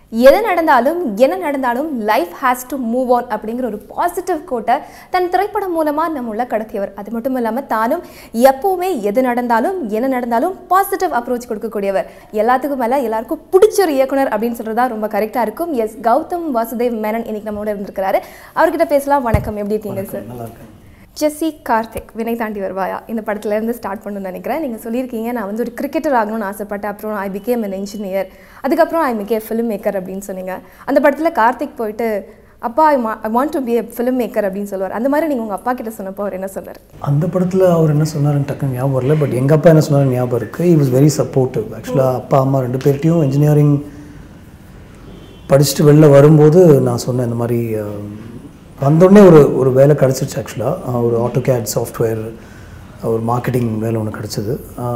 எது நடந்தாலும் என்ன நடந்தாலும் life has to move on அப்படிங்கிற ஒரு பாசிட்டிவ் கோட்டை தன் திரைப்படம் மூலமாக நம்ம உள்ள கடத்தியவர் அது மட்டும் இல்லாமல் தானும் எப்போவுமே எது நடந்தாலும் என்ன நடந்தாலும் பாசிட்டிவ் அப்ரோச் கொடுக்கக்கூடியவர் எல்லாத்துக்கும் மேலே எல்லாருக்கும் பிடிச்ச ஒரு இயக்குனர் அப்படின்னு சொல்கிறதா ரொம்ப கரெக்டாக இருக்கும் எஸ் கௌதம் வாசுதேவ் மேனன் இன்னைக்கு நம்மளோட இருந்திருக்கிறாரு அவர்கிட்ட பேசலாம் வணக்கம் எப்படி இருக்கீங்க சார் நல்லா இருக்கேன் ஜெஸ்ஸி கார்த்திக் வினை தாண்டி வருவாயா இந்த படத்துல இருந்து ஸ்டார்ட் பண்ணணும்னு நினைக்கிறேன் நீங்கள் சொல்லியிருக்கீங்க நான் வந்து ஒரு கிரிக்கெட்டர் ஆகணும்னு ஆசைப்பட்டேன் அப்புறம் ஐ பிகேம் an இன்ஜினியர் அதுக்கப்புறம் ஐ மிகே ஃபிலிம் மேக்கர் அப்படின்னு சொன்னீங்க அந்த படத்தில் கார்த்திக் போயிட்டு அப்பா I I want to be a film maker அப்படின்னு சொல்லுவார் அந்த மாதிரி நீங்கள் உங்கள் அப்பா கிட்ட சொன்னப்போ அவர் என்ன சொன்னார் அந்த படத்தில் அவர் என்ன சொன்னாருன்னு டக்குன்னு ஞாபகம் வரல பட் எங்கள் அப்பா என்ன சொன்னாரு ஞாபகம் இருக்குது he was வெரி சப்போர்ட்டிவ் ஆக்சுவலாக அப்பா அம்மா ரெண்டு பேர்ட்டையும் இன்ஜினியரிங் படிச்சுட்டு வெளில வரும்போது நான் சொன்னேன் இந்த மாதிரி அஹ், வந்தோடனே ஒரு ஒரு வேலை கிடச்சிருச்சு ஆக்சுவலாக ஒரு ஆட்டோ கேட் சாஃப்ட்வேர் ஒரு மார்க்கெட்டிங் வேலை ஒன்று கிடச்சிது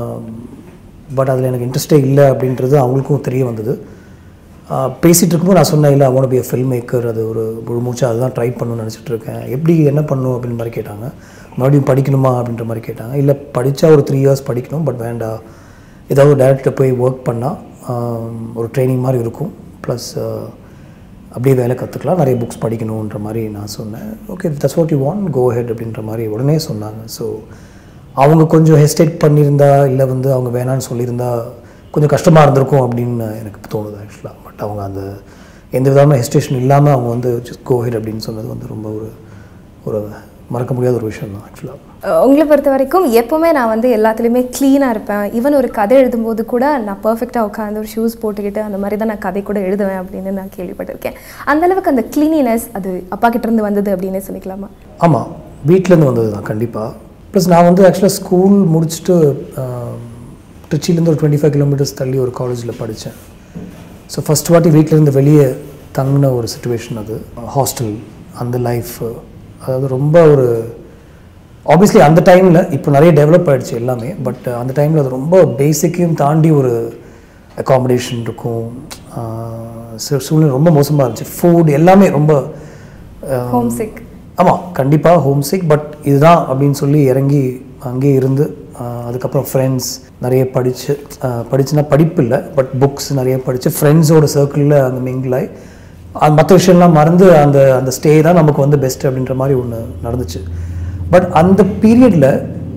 பட் அதில் எனக்கு இன்ட்ரெஸ்டே இல்லை அப்படின்றது அவங்களுக்கும் தெரிய வந்தது ஆஹ் பேசிட்டு இருக்கும்போது நான் சொன்னேன் இல்லை அவனோட பி ஃபில்ம் மேக்கர் அது ஒரு முழு மூச்சா அதுதான் ட்ரை பண்ணணும்னு நினச்சிட்டு இருக்கேன் எப்படி என்ன பண்ணணும் அப்படின்ற மாதிரி கேட்டாங்க மறுபடியும் படிக்கணுமா அப்படின்ற மாதிரி கேட்டாங்க இல்லை படித்தா ஒரு த்ரீ இயர்ஸ் படிக்கணும் பட் வேண்டாம் ஏதாவது டேரக்டர் போய் ஒர்க் பண்ணால் ஒரு ட்ரைனிங் மாதிரி இருக்கும் ப்ளஸ் அப்படியே வேலை கற்றுக்கலாம் நிறைய புக்ஸ் படிக்கணுன்ற மாதிரி நான் சொன்னேன் okay that's what you want go ahead அப்படின்ற மாதிரி உடனே சொன்னாங்க ஸோ அவங்க கொஞ்சம் ஹெஸ்டேட் பண்ணியிருந்தா இல்லை வந்து அவங்க வேணான்னு சொல்லியிருந்தா கொஞ்சம் கஷ்டமாக இருந்திருக்கும் அப்படின்னு எனக்கு தோணுது ஆக்சுவலாக பட் அவங்க அந்த எந்த விதமான ஹெஸ்டேஷன் இல்லாமல் அவங்க வந்து கோ ஹெட் அப்படின்னு சொன்னது வந்து ரொம்ப ஒரு ஒரு மறக்க முடியாத ஒரு விஷயம் தான் ஆக்சுவலாக அஹ் உங்களை பொறுத்த வரைக்கும் எப்போவுமே நான் வந்து எல்லாத்துலேயுமே க்ளீனாக இருப்பேன் ஈவன் ஒரு கதை எழுதும்போது கூட நான் பர்ஃபெக்டாக உட்காந்து ஒரு ஷூஸ் போட்டுக்கிட்டு அந்த மாதிரி தான் நான் கதை கூட எழுதுவேன் அப்படின்னு நான் கேள்விப்பட்டிருக்கேன் அந்த அளவுக்கு அந்த க்ளீனினஸ் அது அப்பா கிட்ட இருந்து வந்தது அப்படின்னே சொல்லிக்கலாமா ஆமாம் வீட்டிலேருந்து வந்தது தான் கண்டிப்பாக ப்ளஸ் நான் வந்து ஆக்சுவலாக ஸ்கூல் முடிச்சுட்டு ஆஹ், திருச்சியிலேருந்து ஒரு டுவெண்ட்டி ஃபைவ் கிலோமீட்டர்ஸ் தள்ளி ஒரு காலேஜில் படித்தேன் ஸோ ஃபஸ்ட் வாட்டி வீட்டிலேருந்து வெளியே தங்கின ஒரு சுச்சுவேஷன் அது ஹாஸ்டல் அந்த லைஃப் அதாவது ரொம்ப ஒரு ஆப்வியஸ்லி அந்த டைமில் இப்போ நிறைய டெவலப் ஆயிடுச்சு எல்லாமே பட் அந்த டைமில் அது ரொம்ப பேசிக்கையும் தாண்டி ஒரு அகாமடேஷன் இருக்கும் ஆஹ், சில சூழ்நிலை ரொம்ப மோசமாக இருந்துச்சு ஃபுட் எல்லாமே ரொம்ப ஆஹ், ஹோம் சிக் ஆமாம் கண்டிப்பாக ஹோம் சிக் பட் இதுதான் அப்படின்னு சொல்லி இறங்கி அங்கேயே இருந்து ஆஹ், அதுக்கப்புறம் ஃப்ரெண்ட்ஸ் நிறைய படித்து படிச்சுனா படிப்பு இல்லை பட் புக்ஸ் நிறைய படித்து ஃப்ரெண்ட்ஸோட சர்க்கிளில் அங்கே மிங்கிள் ஆகி அது மற்ற விஷயம்லாம் மறந்து அந்த அந்த ஸ்டே தான் நமக்கு வந்து பெஸ்ட் அப்படின்ற மாதிரி ஒன்று நடந்துச்சு பட் அந்த பீரியடில்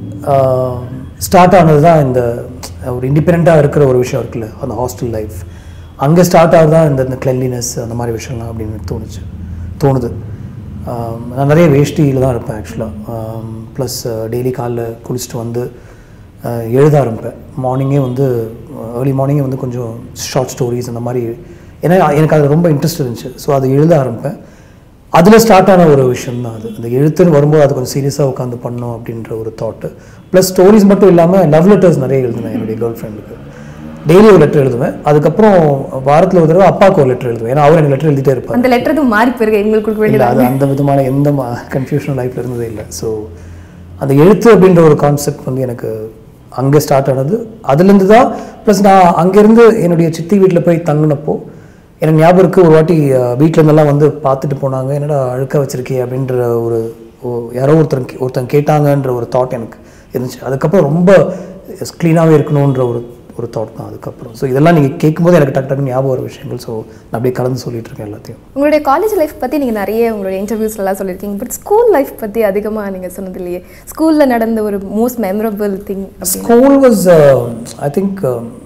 ஸ்டார்ட் ஆனது தான் இந்த ஒரு இண்டிபெண்ட்டாக இருக்கிற ஒரு விஷயம் இருக்குல்ல அந்த ஹாஸ்டல் லைஃப் அங்கே ஸ்டார்ட் ஆகுது தான் இந்த இந்த கிளென்லினஸ் அந்த மாதிரி விஷயம்லாம் அப்படின்னு எனக்கு தோணுச்சு தோணுது ஆம், நான் நிறைய வேஷ்டியில் தான் இருப்பேன் ஆக்சுவலாக ப்ளஸ் டெய்லி காலைல குளிச்சுட்டு வந்து ஆஹ், எழுத ஆரம்பிப்பேன் மார்னிங்கே வந்து ஏர்லி மார்னிங்கே வந்து கொஞ்சம் ஷார்ட் ஸ்டோரிஸ் அந்த மாதிரி ஏன்னா எனக்கு அதில் ரொம்ப இன்ட்ரெஸ்ட் இருந்துச்சு ஸோ அதை எழுத ஆரம்பிப்பேன் அதில் ஸ்டார்ட் ஆன ஒரு விஷயம் தான் அது அந்த எழுத்துன்னு வரும்போது அது கொஞ்சம் சீரியஸாக உட்காந்து பண்ணோம் அப்படின்ற ஒரு தாட்டு ப்ளஸ் ஸ்டோரிஸ் மட்டும் இல்லாமல் லவ் லெட்டர்ஸ் நிறைய எழுதுனேன் என்னுடைய கேர்ள் ஃப்ரெண்டுக்கு டெய்லி ஒரு லெட்டர் எழுதுவேன் அதுக்கப்புறம் வாரத்தில் ஒரு தடவை அப்பாவுக்கு ஒரு லெட்டர் எழுதுவேன் ஏன்னா அவர் எனக்கு லெட்டர் எழுதிட்டே இருப்பார் அந்த லெட்டர் எதுவும் மாறி போயிருக்கு எங்களுக்கு கொடுக்க இல்லை வேண்டியது அது அந்த விதமான எந்த கன்ஃபியூஷனும் லைஃப்பில் இருந்ததே இல்லை ஸோ அந்த எழுத்து அப்படின்ற ஒரு கான்செப்ட் வந்து எனக்கு அங்கே ஸ்டார்ட் ஆனது அதுலேருந்து தான் ப்ளஸ் நான் அங்கேருந்து என்னுடைய சித்தி வீட்டில் போய் தங்கினப்போ எனக்கு ஞாபகம் இருக்குது ஒரு வாட்டி அஹ், வீட்ல இருந்தெல்லாம் வந்து பார்த்துட்டு போனாங்க என்னடா அழுக்க வச்சிருக்கே அப்படின்ற ஒரு ஓ- யாரோ ஒருத்தர் கே- ஒருத்தன் கேட்டாங்கன்ற ஒரு தாட் எனக்கு இருந்துச்சு அதுக்கப்புறம் ரொம்ப க்ளீனாகவே இருக்கணுன்ற ஒரு ஒரு தாட் தான் அதுக்கப்புறம் ஸோ இதெல்லாம் நீங்கள் கேட்கும்போது எனக்கு டக்கு டக்குன்னு ஞாபகம் வர விஷயங்கள் ஸோ நான் அப்படியே கலந்து சொல்லிட்டு இருக்கேன் எல்லாத்தையும் உங்களுடைய காலேஜ் லைஃப் பற்றி நீங்கள் நிறைய உங்களுடைய இன்டர்வியூஸ்லாம் சொல்லியிருக்கீங்க பட் ஸ்கூல் லைஃப் பற்றி அதிகமாக நீங்கள் சொன்னது இல்லையே ஸ்கூலில் நடந்த ஒரு most memorable thing school was I think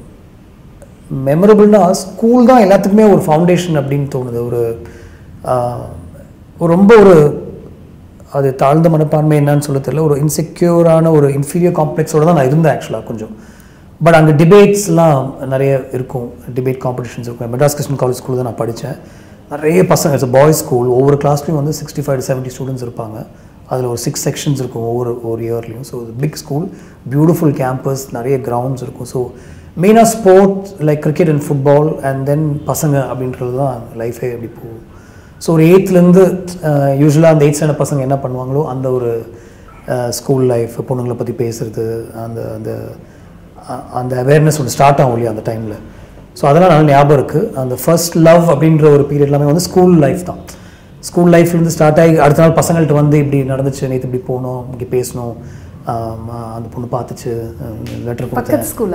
மெமரபிள்னா ஸ்கூல் தான் எல்லாத்துக்குமே ஒரு ஃபவுண்டேஷன் அப்படின்னு தோணுது ஒரு uh, ஒரு ரொம்ப ஒரு அது தாழ்ந்த மனப்பான்மை என்னன்னு சொல்ல தெரியல ஒரு இன்செக்யூரான ஒரு இன்ஃபீரியர் காம்ப்ளெக்ஸோட தான் நான் இருந்தேன் ஆக்சுவலாக கொஞ்சம் பட் அங்கே டிபேட்ஸ்லாம் நிறைய இருக்கும் டிபேட் காம்படிஷன்ஸ் இருக்கும் மெட்ராஸ் கிருஷ்ணன் காலேஜ் ஸ்கூல் தான் நான் படித்தேன் நிறைய பசங்க இட்ஸ் பாய்ஸ் ஸ்கூல் ஒவ்வொரு கிளாஸ்லையும் வந்து sixty five to seventy students இருப்பாங்க அதில் ஒரு சிக்ஸ் செக்ஷன்ஸ் இருக்கும் ஒவ்வொரு ஒரு இயர்லேயும் so big school beautiful campus நிறைய கிரவுண்ட்ஸ் இருக்கும் ஸோ மெயினாக sports like cricket and football and then பசங்க அப்படின்றது தான் லைஃபே அப்படி போகும் ஸோ ஒரு எயித்துலேருந்து யூஸ்வலாக அந்த எயிட் ஸ்டாண்டர்ட் பசங்க என்ன பண்ணுவாங்களோ அந்த ஒரு ஸ்கூல் லைஃப் பொண்ணுங்களை பற்றி பேசுறது அந்த அந்த அ- அந்த அவேர்னஸ் ஒன்று ஸ்டார்ட் ஆகும் இல்லையா அந்த டைமில் ஸோ அதெல்லாம் நல்லா ஞாபகம் இருக்குது அந்த ஃபர்ஸ்ட் லவ் அப்படின்ற ஒரு பீரியட் எல்லாமே வந்து ஸ்கூல் லைஃப் தான் ஸ்கூல் லைஃப்லேருந்து ஸ்டார்ட் ஆகி அடுத்த நாள் பசங்கள்ட்ட வந்து இப்படி நடந்துச்சு நேற்று இப்படி போனோம் இங்கே பேசணும் ஆம், அந்த பொண்ணு பார்த்துச்சு லெட்டர் கொடுத்தேன் பக்கத்து ஸ்கூலில்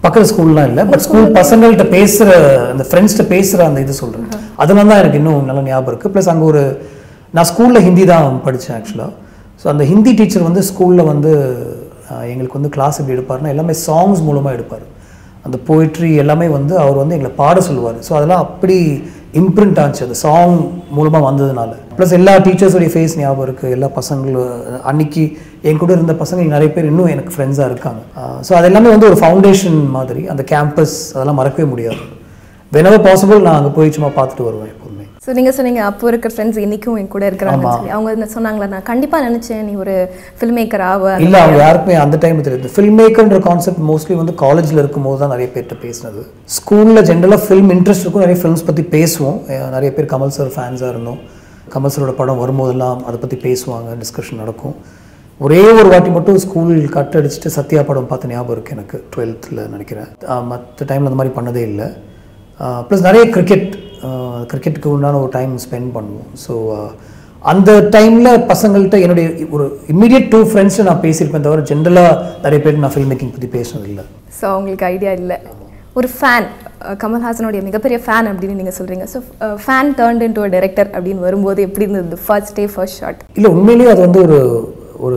பக்கத்து ஸ்கூல்லாம் இல்லை பட் ஸ்கூல் பசங்கள்கிட்ட பேசுகிற அந்த ஃப்ரெண்ட்ஸ்கிட்ட பேசுகிற அந்த இது சொல்கிறேன் அதெல்லாம் தான் எனக்கு இன்னும் நல்ல ஞாபகம் இருக்குது ப்ளஸ் அங்கே ஒரு நான் ஸ்கூலில் ஹிந்தி தான் படித்தேன் ஆக்சுவலாக ஸோ அந்த ஹிந்தி டீச்சர் வந்து ஸ்கூலில் வந்து ஆஹ், எங்களுக்கு வந்து கிளாஸ் எப்படி எடுப்பாருன்னா எல்லாமே சாங்ஸ் மூலமாக எடுப்பார் அந்த போயிட்ரி எல்லாமே வந்து அவர் வந்து எங்களை பாட சொல்லுவார் ஸோ அதெல்லாம் அப்படி இம்ப்ரிண்ட் ஆச்சு அந்த சாங் மூலமாக வந்ததுனால ப்ளஸ் எல்லா டீச்சர்ஸோடைய ஃபேஸ் ஞாபகம் இருக்குது எல்லா பசங்களும் அன்னைக்கு என் கூட இருந்த பசங்க நிறைய பேர் இன்னும் எனக்கு ஃப்ரெண்ட்ஸாக இருக்காங்க ஸோ அது எல்லாமே வந்து ஒரு ஃபவுண்டேஷன் மாதிரி அந்த கேம்பஸ் அதெல்லாம் மறக்கவே முடியாது வெனவர் பாசிபிள் நான் அங்கே போய் சும்மா பார்த்துட்டு வருவேன் எப்போதுமே ஸோ நீங்கள் சொன்னீங்க அப்போ இருக்கிற ஃப்ரெண்ட்ஸ் இன்னைக்கும் என் கூட இருக்கிறாங்கன்னு சொல்லி அவங்க என்ன சொன்னாங்களா நான் கண்டிப்பாக நினச்சேன் நீ ஒரு ஃபில்ம் மேக்கர் ஆவ இல்லை அவங்க யாருக்குமே அந்த டைம் தெரியாது ஃபில்ம் மேக்கர்ன்ற கான்செப்ட் மோஸ்ட்லி வந்து காலேஜில் இருக்கும்போது தான் நிறைய பேர்கிட்ட பேசினது ஸ்கூலில் ஜென்ரலாக ஃபில்ம் இன்ட்ரெஸ்ட் இருக்கும் நிறைய ஃபில்ம்ஸ் பற்றி பேசுவோம் அஹ் நிறைய பேர் கமல் சார் ஃபேன்ஸாக இருந்தோம் கமல் சாரோட படம் வரும்போதெல்லாம் அதை பற்றி பேசுவாங்க டிஸ்கஷன் நடக்கும் ஒரே ஒரு வாட்டி மட்டும் ஸ்கூல் கட் அடிச்சுட்டு சத்யா படம் பார்த்த ஞாபகம் இருக்குது எனக்கு டுவெல்த்தில் நினைக்கிறேன் மற்ற டைமில் அந்த மாதிரி பண்ணதே இல்லை ப்ளஸ் நிறைய கிரிக்கெட் கிரிக்கெட்டுக்கு உண்டான ஒரு டைம் ஸ்பெண்ட் பண்ணுவோம் ஸோ அந்த டைமில் பசங்கள்கிட்ட என்னுடைய ஒரு இம்மிடியட் டூ ஃப்ரெண்ட்ஸ் நான் பேசியிருப்பேன் தவிர ஜென்ரலாக நிறைய பேர் நான் ஃபில்ம் மேக்கிங் பற்றி பேசுனது இல்லை ஸோ அவங்களுக்கு ஐடியா இல்லை ஒரு ஃபேன் கமல்ஹாசனுடைய மிகப்பெரிய ஃபேன் அப்படின்னு நீங்கள் சொல்கிறீங்க so fan turned into director அப்படின்னு வரும்போது எப்படி இருந்தது ஃபர்ஸ்ட் டே ஃபர்ஸ்ட் ஷாட் இல்லை உண்மையிலேயே அது வந்து ஒரு ஒரு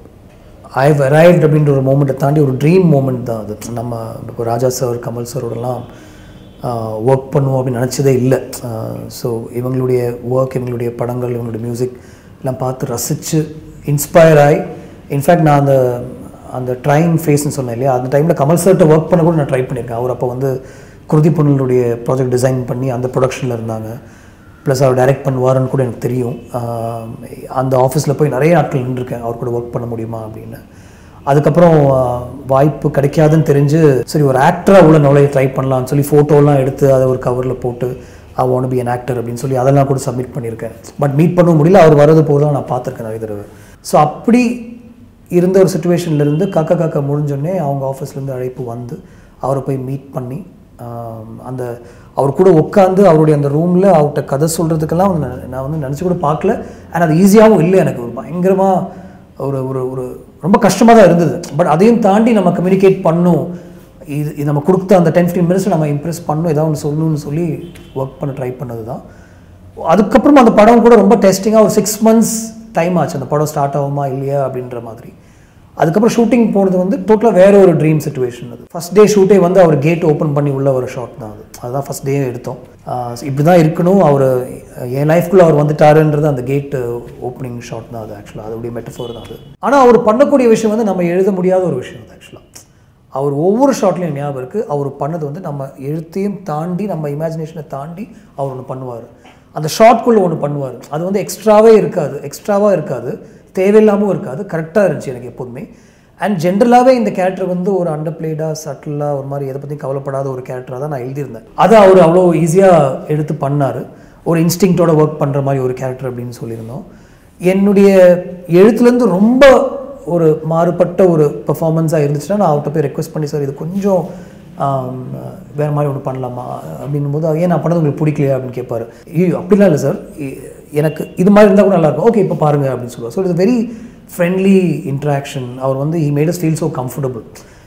ஐ அரைவ்ட் அப்படின்ற ஒரு மூமெண்ட்டை தாண்டி ஒரு ட்ரீம் மூமெண்ட் தான் அது நம்ம இப்போ ராஜா சார் கமல் சாரோடலாம் ஒர்க் பண்ணுவோம் அப்படின்னு நினச்சதே இல்லை ஸோ இவங்களுடைய ஒர்க் இவங்களுடைய படங்கள் இவங்களுடைய மியூசிக் எல்லாம் பார்த்து ரசித்து இன்ஸ்பயர் ஆகி இன்ஃபேக்ட் நான் அந்த அந்த ட்ரைங் ஃபேஸ்னு சொன்னேன் இல்லையா அந்த டைமில் கமல் சார்கிட்ட ஒர்க் பண்ண கூட நான் ட்ரை பண்ணியிருக்கேன் அவர் அப்போ வந்து குருதி பொண்ணுடைய ப்ராஜெக்ட் டிசைன் பண்ணி அந்த ப்ரொடக்ஷனில் இருந்தாங்க ப்ளஸ் அவர் டைரக்ட் பண்ணுவாருன்னு கூட எனக்கு தெரியும் ஆஹ் அந்த ஆஃபீஸில் போய் நிறைய நாட்கள் நின்றுருக்கேன் அவர் கூட ஒர்க் பண்ண முடியுமா அப்படின்னு அதுக்கப்புறம் ஆஹ் வாய்ப்பு கிடைக்காதுன்னு தெரிஞ்சு சரி ஒரு ஆக்டராக உள்ள நுழைய ட்ரை பண்ணலாம்னு சொல்லி ஃபோட்டோலாம் எடுத்து அதை ஒரு கவரில் போட்டு I want be an actor அப்படின்னு சொல்லி அதெல்லாம் கூட சப்மிட் பண்ணியிருக்கேன் பட் மீட் பண்ண முடியல அவர் வரது போதும் நான் பார்த்துருக்கேன் நிறைய தடவை ஸோ அப்படி இருந்த ஒரு சுச்சுவேஷன்ல இருந்து காக்கா காக்கா முடிஞ்சோடனே அவங்க ஆஃபீஸ்லேருந்து அழைப்பு வந்து அவரை போய் மீட் பண்ணி ஆம், அந்த அவர் கூட உட்காந்து அவருடைய அந்த ரூமில் அவர்கிட்ட கதை சொல்கிறதுக்கெல்லாம் வந்து நான் நான் வந்து நினச்சி கூட பார்க்கல அண்ட் அது ஈஸியாகவும் இல்லை எனக்கு ஒரு பயங்கரமாக ஒரு ஒரு ஒரு ரொம்ப கஷ்டமாக தான் இருந்தது பட் அதையும் தாண்டி நம்ம கம்யூனிகேட் பண்ணும் இது இது நம்ம கொடுத்த அந்த டென் ஃபிஃப்டின் மினிட்ஸ் நம்ம இம்ப்ரெஸ் பண்ணும் ஏதாவது ஒன்று சொல்லணும்னு சொல்லி ஒர்க் பண்ண ட்ரை பண்ணது தான் அதுக்கப்புறம் அந்த படம் கூட ரொம்ப டெஸ்டிங்காக ஒரு சிக்ஸ் மந்த்ஸ் டைம் ஆச்சு அந்த படம் ஸ்டார்ட் ஆகுமா இல்லையா அப்படின்ற மாதிரி அதுக்கப்புறம் ஷூட்டிங் போனது வந்து டோட்டலாக வேற ஒரு ட்ரீம் சுச்சுவேஷன் அது ஃபஸ்ட் டே ஷூட்டே வந்து அவர் கேட் ஓப்பன் பண்ணி உள்ள ஒரு ஷாட் தான் அது அதுதான் ஃபஸ்ட் டே எடுத்தோம் ஆஹ் இப்படி தான் இருக்கணும் அவர் என் லைஃப்குள்ளே அவர் வந்துட்டாருன்றது அந்த கேட் ஓப்பனிங் ஷாட் தான் அது ஆக்சுவலாக அதோடைய மெட்டஃபோர் தான் அது ஆனால் அவர் பண்ணக்கூடிய விஷயம் வந்து நம்ம எழுத முடியாத ஒரு விஷயம் அது ஆக்சுவலாக அவர் ஒவ்வொரு ஷாட்லையும் ஞாபகம் இருக்குது அவர் பண்ணது வந்து நம்ம எழுத்தையும் தாண்டி நம்ம இமேஜினேஷனை தாண்டி அவர் ஒன்று பண்ணுவார் அந்த ஷார்ட்குள்ளே ஒன்று பண்ணுவார் அது வந்து எக்ஸ்ட்ராவே இருக்காது எக்ஸ்ட்ராவாக இருக்காது தேவையில்லாமல் இருக்காது கரெக்டாக இருந்துச்சு எனக்கு எப்போதுமே அண்ட் ஜென்ரலாகவே இந்த கேரக்டர் வந்து ஒரு அண்டர் பிளேடாக சட்டிலாக ஒரு மாதிரி எதை பற்றியும் கவலைப்படாத ஒரு கேரக்டராக தான் நான் எழுதியிருந்தேன் அதை அவர் அவ்வளோ ஈஸியாக எடுத்து பண்ணார் ஒரு இன்ஸ்டிங்க்டோட ஒர்க் பண்ணுற மாதிரி ஒரு கேரக்டர் அப்படின்னு சொல்லியிருந்தோம் என்னுடைய எழுத்துலேருந்து ரொம்ப ஒரு மாறுபட்ட ஒரு பெர்ஃபார்மன்ஸாக இருந்துச்சுன்னா நான் அவர்கிட்ட போய் ரெக்வஸ்ட் பண்ணி சார் இது கொஞ்சம் ஆம், வேற மாதிரி ஒன்று பண்ணலாமா அப்படின்னும் போது ஏன் நான் பண்ணது உங்களுக்கு பிடிக்கலையா அப்படின்னு கேட்பாரு ஐயோ அப்படிலாம் இல்லை சார் எனக்கு இது மாதிரி இருந்தால் கூட நல்லா இருக்கும் ஓகே இப்போ பாருங்க அப்படின்னு சொல்லுவார் so it's very friendly interaction அவர் வந்து he made us feel so comfortable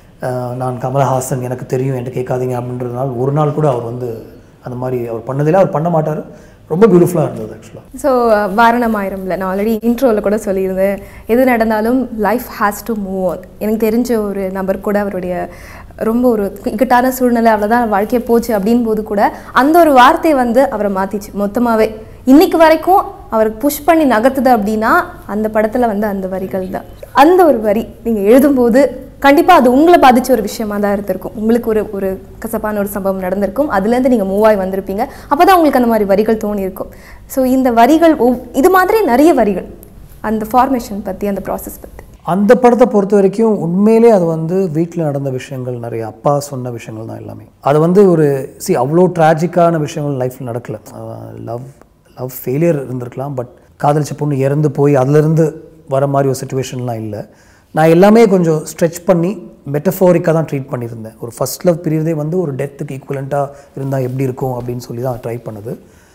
நான் கமலஹாசன் எனக்கு தெரியும் என்கிட்ட கேட்காதீங்க அப்படின்றதுனால ஒரு நாள் கூட அவர் வந்து அந்த மாதிரி அவர் பண்ணதில்லை அவர் பண்ண மாட்டார் ரொம்ப பியூட்டிஃபுல்லாக இருந்தது ஆக்சுவலாக ஸோ வாரணம் ஆயிரம்ல நான் ஆல்ரெடி இன்ட்ரோவில் கூட சொல்லியிருந்தேன் எது நடந்தாலும் life has to move on எனக்கு தெரிஞ்ச ஒரு நபர் கூட அவருடைய ரொம்ப ஒரு இக்கட்டான சூழ்நிலை அவ்வளோதான் வாழ்க்கையை போச்சு அப்படின் போது கூட அந்த ஒரு வார்த்தை வந்து அவரை மாற்றிச்சு மொத்தமாகவே இன்னைக்கு வரைக்கும் அவருக்கு புஷ் பண்ணி நகர்த்துது அப்படின்னா அந்த படத்தில் வந்து அந்த வரிகள் தான் அந்த ஒரு வரி நீங்கள் எழுதும்போது கண்டிப்பாக அது உங்களை பாதிச்ச ஒரு விஷயமா தான் இருந்திருக்கும் உங்களுக்கு ஒரு ஒரு கசப்பான ஒரு சம்பவம் நடந்திருக்கும் அதுலேருந்து நீங்கள் மூவ் ஆகி வந்திருப்பீங்க அப்போ தான் உங்களுக்கு அந்த மாதிரி வரிகள் தோணியிருக்கும் ஸோ இந்த வரிகள் ஒவ்- இது மாதிரி நிறைய வரிகள் அந்த ஃபார்மேஷன் பற்றி அந்த ப்ராசஸ் பற்றி அந்த படத்தை பொறுத்த வரைக்கும் உண்மையிலே அது வந்து வீட்டில் நடந்த விஷயங்கள் நிறைய அப்பா சொன்ன விஷயங்கள் தான் எல்லாமே அது வந்து ஒரு சி அவ்வளோ ட்ராஜிக்கான விஷயங்கள் லைஃப்பில் நடக்கல லவ் லவ் ஃபெயிலியர் இருந்திருக்கலாம் பட் காதலிச்ச பொண்ணு இறந்து போய் அதுலேருந்து வர மாதிரி ஒரு சுச்சுவேஷன்லாம் இல்லை நான் எல்லாமே கொஞ்சம் ஸ்ட்ரெச் பண்ணி மெட்டஃபோரிக்காக தான் ட்ரீட் பண்ணியிருந்தேன் ஒரு ஃபர்ஸ்ட் லவ் பிரியதே வந்து ஒரு டெத்துக்கு ஈக்குவலண்ட்டாக இருந்தால் எப்படி இருக்கும் அப்படின்னு சொல்லி தான் ட்ரை பண்ணது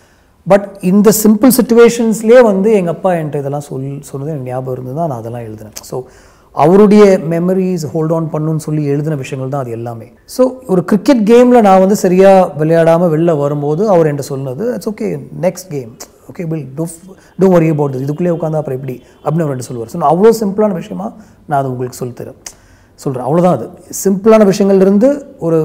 பட் இந்த சிம்பிள் சுச்சுவேஷன்ஸ்லேயே வந்து எங்கள் அப்பா என்கிட்ட இதெல்லாம் சொல் சொன்னது எனக்கு ஞாபகம் இருந்து தான் நான் அதெல்லாம் எழுதினேன் ஸோ அவருடைய மெமரிஸ் ஹோல்ட் ஆன் பண்ணுன்னு சொல்லி எழுதின விஷயங்கள் தான் அது எல்லாமே ஸோ ஒரு கிரிக்கெட் கேமில் நான் வந்து சரியாக விளையாடாமல் வெளில வரும்போது அவர் என்கிட்ட சொன்னது it's okay next game okay will do do worry about இதுக்குள்ளே உட்காந்தா அப்புறம் எப்படி அப்படின்னு அவர் என்கிட்ட சொல்லுவார் ஸோ அவ்வளோ சிம்பிளான விஷயமா நான் அது உங்களுக்கு சொல்லித்தரேன் சொல்கிறேன் அவ்வளோதான் அது சிம்பிளான விஷயங்கள்லேருந்து ஒரு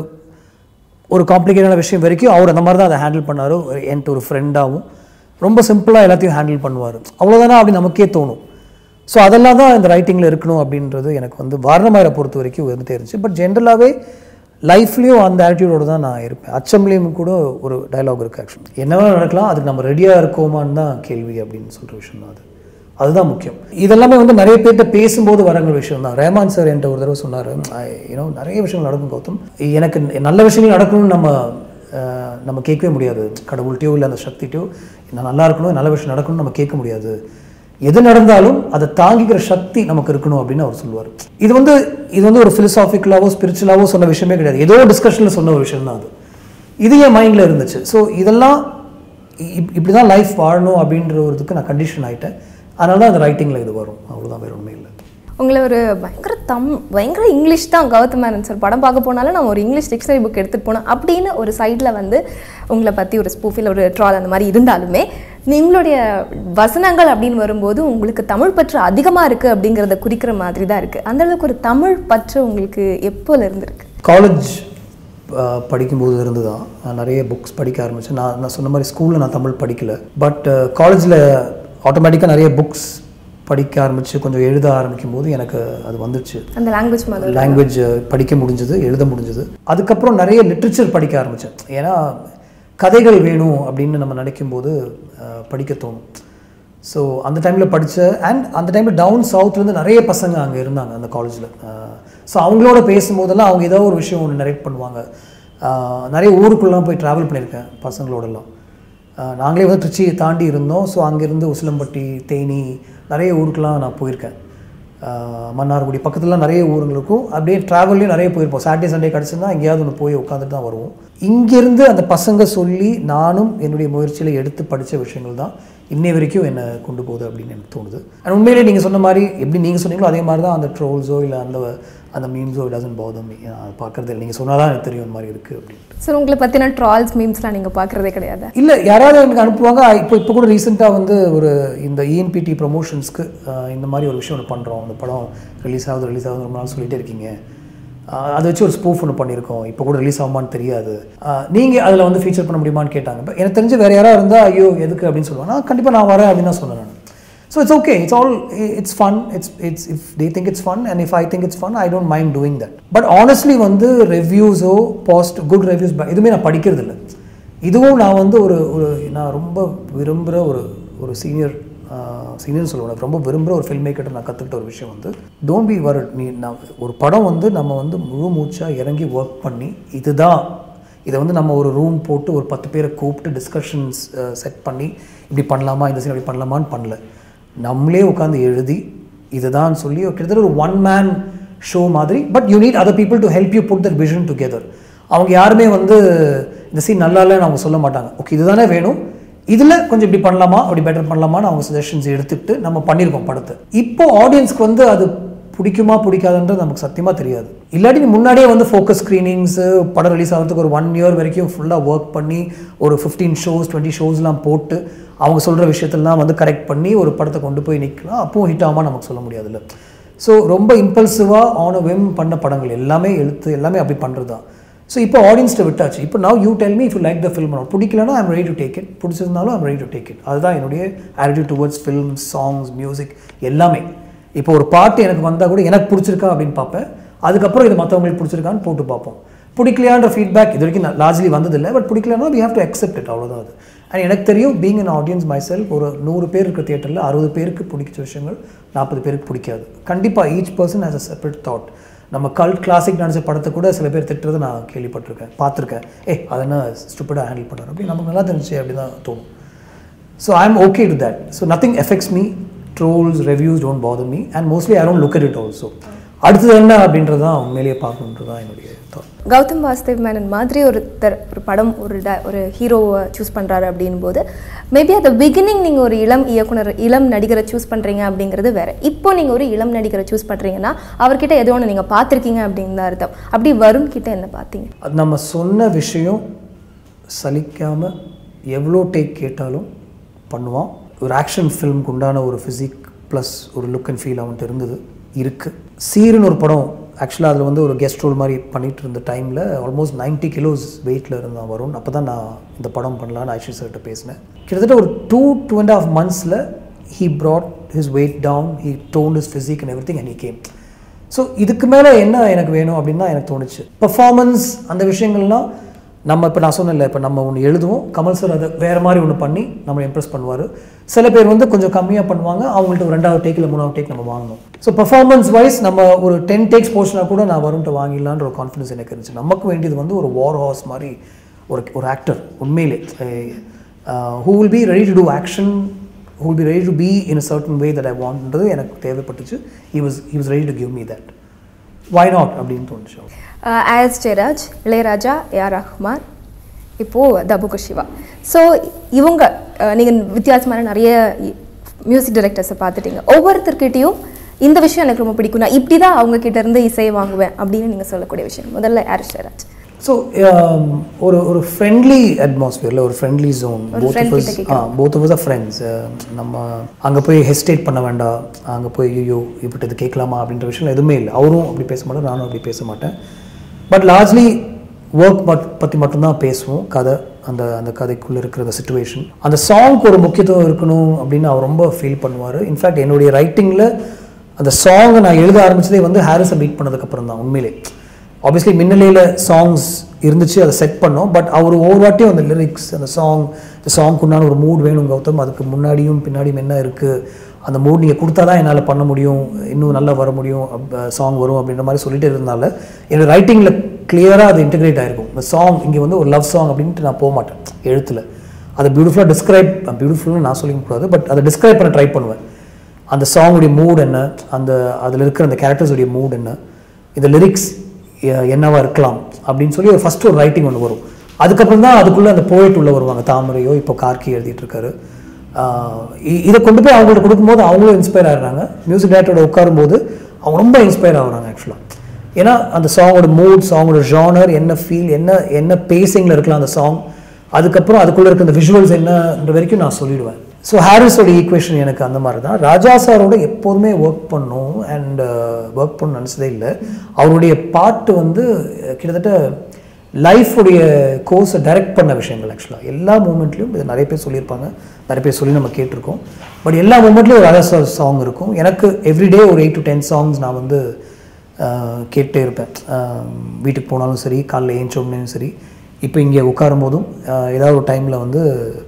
ஒரு காம்ப்ளிகேட்டான விஷயம் வரைக்கும் அவர் அந்த மாதிரி தான் அதை ஹேண்டில் பண்ணார் என்கிட்ட ஒரு ஃப்ரெண்டாகவும் ரொம்ப சிம்பிளாக எல்லாத்தையும் ஹேண்டில் பண்ணுவார் அவ்வளோதானா அப்படி நமக்கே தோணும் ஸோ அதெல்லாம் தான் இந்த ரைட்டிங்கில் இருக்கணும் அப்படின்றது எனக்கு வந்து வாரணமாயிரை பொறுத்த வரைக்கும் வந்துட்டே இருந்துச்சு பட் ஜென்ரலாகவே லைஃப்லேயும் அந்த ஆட்டிடியூடோட தான் நான் இருப்பேன் அச்சம்லேயும் கூட ஒரு டயலாக் இருக்குது ஆக்சுவலி என்ன வேணால் நடக்கலாம் அதுக்கு நம்ம ரெடியாக இருக்கோமான்னு தான் கேள்வி அப்படின்னு சொல்கிற விஷயம் தான் அது அதுதான் முக்கியம் இதெல்லாமே வந்து நிறைய பேர்கிட்ட பேசும்போது வரங்கிற விஷயம் தான் ரேமான் சார் என்கிட்ட ஒரு தடவை சொன்னார் யூனோ நிறைய விஷயங்கள் நடக்கும் கௌதம் எனக்கு நல்ல விஷயங்கள் நடக்கணும்னு நம்ம அஹ், நம்ம கேட்கவே முடியாது கடவுள்கிட்டயோ இல்லை அந்த சக்திட்டையோ நான் நல்லா இருக்கணும் நல்ல விஷயம் நடக்கணும்னு நம்ம கேட்க முடியாது எது நடந்தாலும் அதை தாங்கிக்கிற சக்தி நமக்கு இருக்கணும் அப்படின்னு அவர் சொல்லுவார் இது வந்து இது வந்து ஒரு ஃபிலசாஃபிக்கலாவோ ஸ்பிரிச்சுவலாவோ சொன்ன விஷயமே கிடையாது ஏதோ டிஸ்கஷனில் சொன்ன ஒரு விஷயம் தான் அது இது என் மைண்டில் இருந்துச்சு ஸோ இதெல்லாம் இப் இப்படி தான் லைஃப் வாழணும் அப்படின்ற ஒரு இதுக்கு நான் கண்டிஷன் ஆகிட்டேன் அதனால தான் அந்த ரைட்டிங்கில் இது வரும் அவ்வளோதான் வேறு ஒன்றும் இல்லை உங்களை ஒரு பயங்கர தம் பயங்கர இங்கிலீஷ் தான் கௌதம் மேனன் சார் படம் பார்க்க போனாலும் நான் ஒரு இங்கிலீஷ் டிக்ஷனரி புக் எடுத்துகிட்டு போனேன் அப்படின்னு ஒரு சைடில் வந்து உங்களை பற்றி ஒரு ஸ்பூஃபில் ஒரு ட்ரால் அந்த மாதிரி இருந்தாலுமே உங்களுடைய வசனங்கள் அப்படின்னு வரும்போது உங்களுக்கு தமிழ் பற்று அதிகமாக இருக்குது அப்படிங்கிறத குறிக்கிற மாதிரி தான் இருக்குது அந்த அளவுக்கு ஒரு தமிழ் பற்று உங்களுக்கு எப்போல இருந்திருக்கு காலேஜ் படிக்கும்போது இருந்து தான் நான் நிறைய புக்ஸ் படிக்க ஆரம்பித்தேன் நான் நான் சொன்ன மாதிரி ஸ்கூலில் நான் தமிழ் படிக்கல பட் காலேஜில் ஆட்டோமேட்டிக்காக நிறைய புக்ஸ் படிக்க ஆரம்பித்து கொஞ்சம் எழுத ஆரம்பிக்கும் போது எனக்கு அது வந்துச்சு அந்த லாங்குவேஜ் மாதிரி லாங்குவேஜ் படிக்க முடிஞ்சது எழுத முடிஞ்சது அதுக்கப்புறம் நிறைய லிட்ரேச்சர் படிக்க ஆரம்பித்தேன் ஏன்னா கதைகள் வேணும் அப்படின்னு நம்ம நினைக்கும் போது அஹ், படிக்க தோணும் ஸோ அந்த டைமில் படித்த அண்ட் அந்த டைமில் டவுன் சவுத்லேருந்து நிறைய பசங்க அங்கே இருந்தாங்க அந்த காலேஜில் ஸோ அவங்களோட பேசும்போதெல்லாம் அவங்க ஏதோ ஒரு விஷயம் ஒன்று நரேட் பண்ணுவாங்க அஹ், நிறைய ஊருக்குள்ளலாம் போய் ட்ராவல் பண்ணியிருக்கேன் பசங்களோடலாம் அஹ், நாங்களே வந்து திருச்சியை தாண்டி இருந்தோம் ஸோ அங்கேருந்து உசிலம்பட்டி தேனி நிறைய ஊருக்கெலாம் நான் போயிருக்கேன் ஆஹ் மன்னார்குடி பக்கத்துலலாம் நிறைய ஊருங்களுக்கும் அப்படியே ட்ராவல்லையும் நிறைய போயிருப்போம் சாட்டர்டே சண்டே கிடச்சிருந்தா எங்கேயாவது ஒன்று போய் உட்காந்துட்டு தான் வருவோம் இங்கேருந்து அந்த பசங்க சொல்லி நானும் என்னுடைய முயற்சியில் எடுத்து படித்த விஷயங்கள் தான் இன்னை வரைக்கும் என்னை கொண்டு போகுது அப்படின்னு எனக்கு தோணுது அண்ட் உண்மையிலே நீங்கள் சொன்ன மாதிரி எப்படி நீங்கள் சொன்னீங்களோ அதே மாதிரி தான் அந்த ட்ரோல்ஸோ இல்லை அந்த அந்த மீம்ஸோ டசன் பௌதம் அது பார்க்குறது இல்லை நீங்கள் சொன்னால் தான் எனக்கு தெரியும் இந்த மாதிரி இருக்குது அப்படின்னு சார் உங்களை பற்றின ட்ரால்ஸ் மீம்ஸ்லாம் நீங்கள் பார்க்குறதே கிடையாது இல்லை யாராவது எனக்கு அனுப்புவாங்க இப்போ இப்போ கூட ரீசெண்டாக வந்து ஒரு இந்த இஎன்பிடி ப்ரொமோஷன்ஸ்க்கு இந்த மாதிரி ஒரு விஷயம் ஒன்று பண்ணுறோம் அந்த படம் ரிலீஸ் ஆகுது ரிலீஸ் ஆகுது ரொம்ப நாள் சொல்லிட்டே இருக்கீங்க ஆஹ் அதை வச்சு ஒரு ஸ்பூஃப் ஒன்று பண்ணியிருக்கோம் இப்போ கூட ரிலீஸ் ஆகுமான்னு தெரியாது நீங்கள் அதில் வந்து ஃபீச்சர் பண்ண முடியுமான்னு கேட்டாங்க இப்போ எனக்கு தெரிஞ்சு வேறு யாராவது இருந்தால் ஐயோ எதுக்கு அப்படின்னு சொல்லுவாங்க நான் கண்டிப்பாக நான் வரேன் அப்படின்னு தான் சொன்னேன் நான் so it's okay it's all it's fun it's it's if they think it's fun and if I think it's fun I don't mind doing that but honestly வந்து ரிவ்யூஸோ பாஸ்ட் குட் ரிவ்யூஸ் எதுவுமே நான் படிக்கிறது இல்லை இதுவும் நான் வந்து ஒரு ஒரு நான் ரொம்ப விரும்புகிற ஒரு ஒரு சீனியர் சீனியர்னு சொல்லுவேன் ரொம்ப விரும்புகிற ஒரு ஃபில்ம் மேக்கர்ட்ட நான் கற்றுக்கிட்ட ஒரு விஷயம் வந்து டோன்ட் பி வர் நீ நான் ஒரு படம் வந்து நம்ம வந்து முழு மூச்சாக இறங்கி ஒர்க் பண்ணி இதுதான் இதை வந்து நம்ம ஒரு ரூம் போட்டு ஒரு பத்து பேரை கூப்பிட்டு டிஸ்கஷன்ஸ் செட் பண்ணி இப்படி பண்ணலாமா இந்த சீன் இப்படி பண்ணலாமான்னு பண்ணல நம்மளே உட்காந்து எழுதி இதுதான் சொல்லி ஒரு கிட்டத்தட்ட ஒரு ஒன் மேன் ஷோ மாதிரி but you need other people to help you put that vision together அவங்க யாருமே வந்து இந்த சீன் நல்லா இல்லைன்னு அவங்க சொல்ல மாட்டாங்க ஓகே இதுதானே வேணும் இதில் கொஞ்சம் இப்படி பண்ணலாமா அப்படி பெட்டர் பண்ணலாமான்னு அவங்க சஜஷன்ஸ் எடுத்துக்கிட்டு நம்ம பண்ணியிருக்கோம் படத்தை இப்போ ஆடியன்ஸ்க்கு வந்து அது பிடிக்குமா பிடிக்காதுன்றது நமக்கு சத்தியமாக தெரியாது இல்லாட்டி நீ முன்னாடியே வந்து ஃபோக்கஸ் ஸ்க்ரீனிங்ஸு படம் ரிலீஸ் ஆகிறதுக்கு ஒரு ஒன் இயர் வரைக்கும் ஃபுல்லாக ஒர்க் பண்ணி ஒரு ஃபிஃப்டீன் ஷோஸ் டுவெண்ட்டி ஷோஸ்லாம் போட்டு அவங்க சொல்கிற விஷயத்தெல்லாம் வந்து கரெக்ட் பண்ணி ஒரு படத்தை கொண்டு போய் நிற்கலாம் அப்பவும் ஹிட் ஆகாமல் நமக்கு சொல்ல முடியாதுல்ல ஸோ ரொம்ப இம்பல்சிவாக ஆன் வெம் பண்ண படங்கள் எல்லாமே எழுத்து எல்லாமே அப்படி பண்ணுறது தான் ஸோ இப்போ ஆடியன்ஸ்ட்டை விட்டாச்சு இப்போ now you tell me if you like the film பிடிக்கலனா I'm ready to take it பிடிச்சிருந்தாலும் I'm ready to take it அதுதான் என்னுடைய attitude towards film songs music எல்லாமே இப்போ ஒரு பாட்டு எனக்கு வந்தால் கூட எனக்கு பிடிச்சிருக்கா அப்படின்னு பார்ப்பேன் அதுக்கப்புறம் இது மற்றவங்களுக்கு பிடிச்சிருக்கான்னு போட்டு பார்ப்போம் பிடிக்கலையான்ற ஃபீட்பேக் இது வரைக்கும் லார்ஜ்லி வந்ததில்லை பட் பிடிக்கலனா we have to accept it அவ்வளோதான் அது அண்ட் எனக்கு தெரியும் being an audience myself ஒரு நூறு பேர் இருக்கிற தியேட்டரில் அறுபது பேருக்கு பிடிச்ச விஷயங்கள் நாற்பது பேருக்கு பிடிக்காது கண்டிப்பாக each person has a separate thought நம்ம கல்ட் கிளாசிக் நினச்ச படத்தை கூட சில பேர் திட்டுறதை நான் கேள்விப்பட்டிருக்கேன் பார்த்துருக்கேன் ஏ அதை என்ன ஸ்டூப்பிடாக ஹேண்டில் பண்ணுறாரு அப்படி நமக்கு நல்லா தெரிஞ்சு அப்படி தான் தோணும் so I am okay to that so nothing effects me trolls reviews don't bother me and mostly I don't look at it also அடுத்தது என்ன அப்படின்றது தான் உண்மையிலேயே பார்க்கணுன்றது தான் என்னுடைய thought. கௌதம் வாசுதேவ் மேனன் மாதிரி ஒருத்தர் ஒரு படம் ஒரு ட ஒரு ஹீரோவை சூஸ் பண்ணுறாரு அப்படின் போது மேபி at the பிகினிங் நீங்கள் ஒரு இளம் இயக்குனர் இளம் நடிகரை சூஸ் பண்ணுறீங்க அப்படிங்கிறது வேற இப்போ நீங்கள் ஒரு இளம் நடிகரை சூஸ் பண்ணுறீங்கன்னா அவர்கிட்ட ஏதோ ஒன்று நீங்கள் பார்த்துருக்கீங்க அப்படின்னு தான் அர்த்தம் அப்படி வருண் கிட்ட என்ன பார்த்தீங்க அது நம்ம சொன்ன விஷயம் சலிக்காமல் எவ்வளோ டேக் கேட்டாலும் பண்ணுவான் ஒரு ஆக்ஷன் ஃபிலிம்க்கு உண்டான ஒரு ஃபிசிக் ப்ளஸ் ஒரு லுக் அண்ட் ஃபீல் அவன்கிட்ட இருந்தது இருக்குது சீருன்னு ஒரு படம் ஆக்சுவலாக அதில் வந்து ஒரு கெஸ்ட் ரோல் மாதிரி பண்ணிட்டு இருந்த டைமில் ஆல்மோஸ்ட் 90 கிலோஸ் வெயிட்டில் இருந்தான் வரும் அப்போ தான் நான் இந்த படம் பண்ணலான்னு ஐஷி சார்கிட்ட பேசினேன் கிட்டத்தட்ட ஒரு டூ டூ அண்ட் ஆஃப் மந்த்ஸில் he brought his weight down he tone his physique and everything and he came so இதுக்கு மேலே என்ன எனக்கு வேணும் அப்படின்னு தான் எனக்கு தோணுச்சு பெர்ஃபார்மன்ஸ் அந்த விஷயங்கள்லாம் நம்ம இப்போ நான் சொன்னேன்ல இப்போ நம்ம ஒன்று எழுதுவோம் கமல் சார் அதை வேறு மாதிரி ஒன்று பண்ணி நம்ம இம்ப்ரெஸ் பண்ணுவார் சில பேர் வந்து கொஞ்சம் கம்மியாக பண்ணுவாங்க அவங்கள்ட்ட ஒரு ரெண்டாவது டேக் இல்லை மூணாவது டேக் நம்ம வாங்கணும் ஸோ பெர்ஃபார்மன்ஸ் வைஸ் நம்ம ஒரு டென் டேக்ஸ் போச்சுனா கூட நான் வரும்ட்டு வாங்கிடலான்ற ஒரு கான்ஃபிடன்ஸ் எனக்கு இருந்துச்சு நமக்கு வேண்டியது வந்து ஒரு வார் ஹார்ஸ் மாதிரி ஒரு ஒரு ஆக்டர் உண்மையிலே who will be ready to do action who will be ready to be in a certain way that I வாண்ட்ன்றது எனக்கு தேவைப்பட்டுச்சு he was he was ready to give me that why not அப்படின்னு தோணுச்சு as Jayaraj Ilaiyaraaja A R Rahman இப்போது தபுக Siva so இவங்க நீங்கள் வித்தியாசமான நிறைய மியூசிக் டைரக்டர்ஸை பார்த்துட்டீங்க ஒவ்வொருத்தர்கிட்டையும் இந்த விஷயம் எனக்கு ரொம்ப பிடிக்கும் நான் இப்படி தான் அவங்க கிட்ட இருந்து இசையை வாங்குவேன் அப்படின்னு நீங்கள் சொல்லக்கூடிய விஷயம் முதல்ல ஆர் ஜெயராஜ் ஸோ ஒரு ஒரு ஃப்ரெண்ட்லி அட்மாஸ்பியரில் ஒரு friendly zone both friend of கிட்ட போத் ஆஃப் ஆர் ஃப்ரெண்ட்ஸ் நம்ம அங்கே போய் ஹெசிடேட் பண்ண வேண்டாம் அங்கே போய் ஐயோ இப்படி இது கேட்கலாமா அப்படின்ற விஷயம் எதுவுமே இல்லை அவரும் அப்படி பேச மாட்டார் நானும் அப்படி பேச மாட்டேன் பட் லார்ஜ்லி ஒர்க் பட் பற்றி மட்டும்தான் பேசுவோம் கதை அந்த அந்த கதைக்குள்ளே இருக்கிற அந்த சுச்சுவேஷன் அந்த சாங்க்கு ஒரு முக்கியத்துவம் இருக்கணும் அப்படின்னு அவர் ரொம்ப ஃபீல் பண்ணுவார் இன்ஃபேக்ட் என்னுடைய ரைட்டிங்கில் அந்த சாங்கை நான் எழுத ஆரம்பிச்சதே வந்து ஹாரிஸை மீட் பண்ணதுக்கப்புறம் தான் உண்மையிலே ஆப்வியஸ்லி மின்னலையில் சாங்ஸ் இருந்துச்சு அதை செட் பண்ணோம் பட் அவர் ஒவ்வொரு வாட்டியும் அந்த லிரிக்ஸ் அந்த சாங் இந்த சாங்க்கு உண்டான ஒரு மூட் வேணும் கௌதம் அதுக்கு முன்னாடியும் பின்னாடியும் என்ன இருக்குது அந்த மூட் நீங்கள் கொடுத்தா தான் என்னால் பண்ண முடியும் இன்னும் நல்லா வர முடியும் சாங் வரும் அப்படின்ற மாதிரி சொல்லிட்டு இருந்தால என்னோட ரைட்டிங்கில் கிளியராக அது இன்டெகிரேட் ஆகிருக்கும் இந்த சாங் இங்கே வந்து ஒரு லவ் சாங் அப்படின்ட்டு நான் போக மாட்டேன் எழுத்தில் அதை பியூட்டிஃபுல்லாக டிஸ்கிரைப் பியூட்டிஃபுல்னு நான் சொல்லிக்க கூடாது பட் அதை டிஸ்கிரைப் பண்ண ட்ரை பண்ணுவேன் அந்த சாங்குடைய மூட் என்ன அந்த அதில் இருக்கிற அந்த கேரக்டர்ஸுடைய மூட் என்ன இந்த லிரிக்ஸ் என்னவா இருக்கலாம் அப்படின்னு சொல்லி ஒரு ஃபஸ்ட்டு ஒரு ரைட்டிங் ஒன்று வரும் அதுக்கப்புறம் தான் அதுக்குள்ளே அந்த போயிட் உள்ள வருவாங்க தாமரையோ இப்போ கார்கி எழுதிட்டு இருக்காரு ஆஹ் இ- இதை கொண்டு போய் அவங்கள்ட்ட கொடுக்கும்போது அவங்களும் இன்ஸ்பயர் ஆகுறாங்க மியூசிக் டேரக்டரோட உட்காரும்போது அவங்க ரொம்ப இன்ஸ்பயர் ஆகுறாங்க ஆக்சுவலாக ஏன்னா அந்த சாங்கோட மூட் சாங்கோட ஜானர் என்ன ஃபீல் என்ன என்ன பேசிங்கில் இருக்கலாம் அந்த சாங் அதுக்கப்புறம் அதுக்குள்ளே இருக்க அந்த விஷுவல்ஸ் என்னன்ற வரைக்கும் நான் சொல்லிடுவேன் ஸோ ஹாரிஸோட ஈக்குவேஷன் எனக்கு அந்த மாதிரி தான் ராஜா சாரோட எப்போதுமே ஒர்க் பண்ணும் அண்ட் ஒர்க் பண்ண நினச்சதே இல்லை அவருடைய பாட்டு வந்து அஹ், கிட்டத்தட்ட லைஃபுடைய கோர்ஸை டைரக்ட் பண்ண விஷயங்கள் ஆக்சுவலாக எல்லா மூமெண்ட்லையும் இது நிறைய பேர் சொல்லியிருப்பாங்க நிறைய பேர் சொல்லி நம்ம கேட்டிருக்கோம் பட் எல்லா மூமெண்ட்லேயும் ஒரு ராஜா சார் சாங் இருக்கும் எனக்கு எவ்ரிடே ஒரு எயிட் டு டென் சாங்ஸ் நான் வந்து ஆஹ் கேட்டே இருப்பேன் ஆஹ் வீட்டுக்கு போனாலும் சரி காலைல ஏஞ்சோம்னேயும் சரி இப்போ இங்கே உட்காரும் போதும் ஆஹ் ஏதாவது ஒரு டைமில் வந்து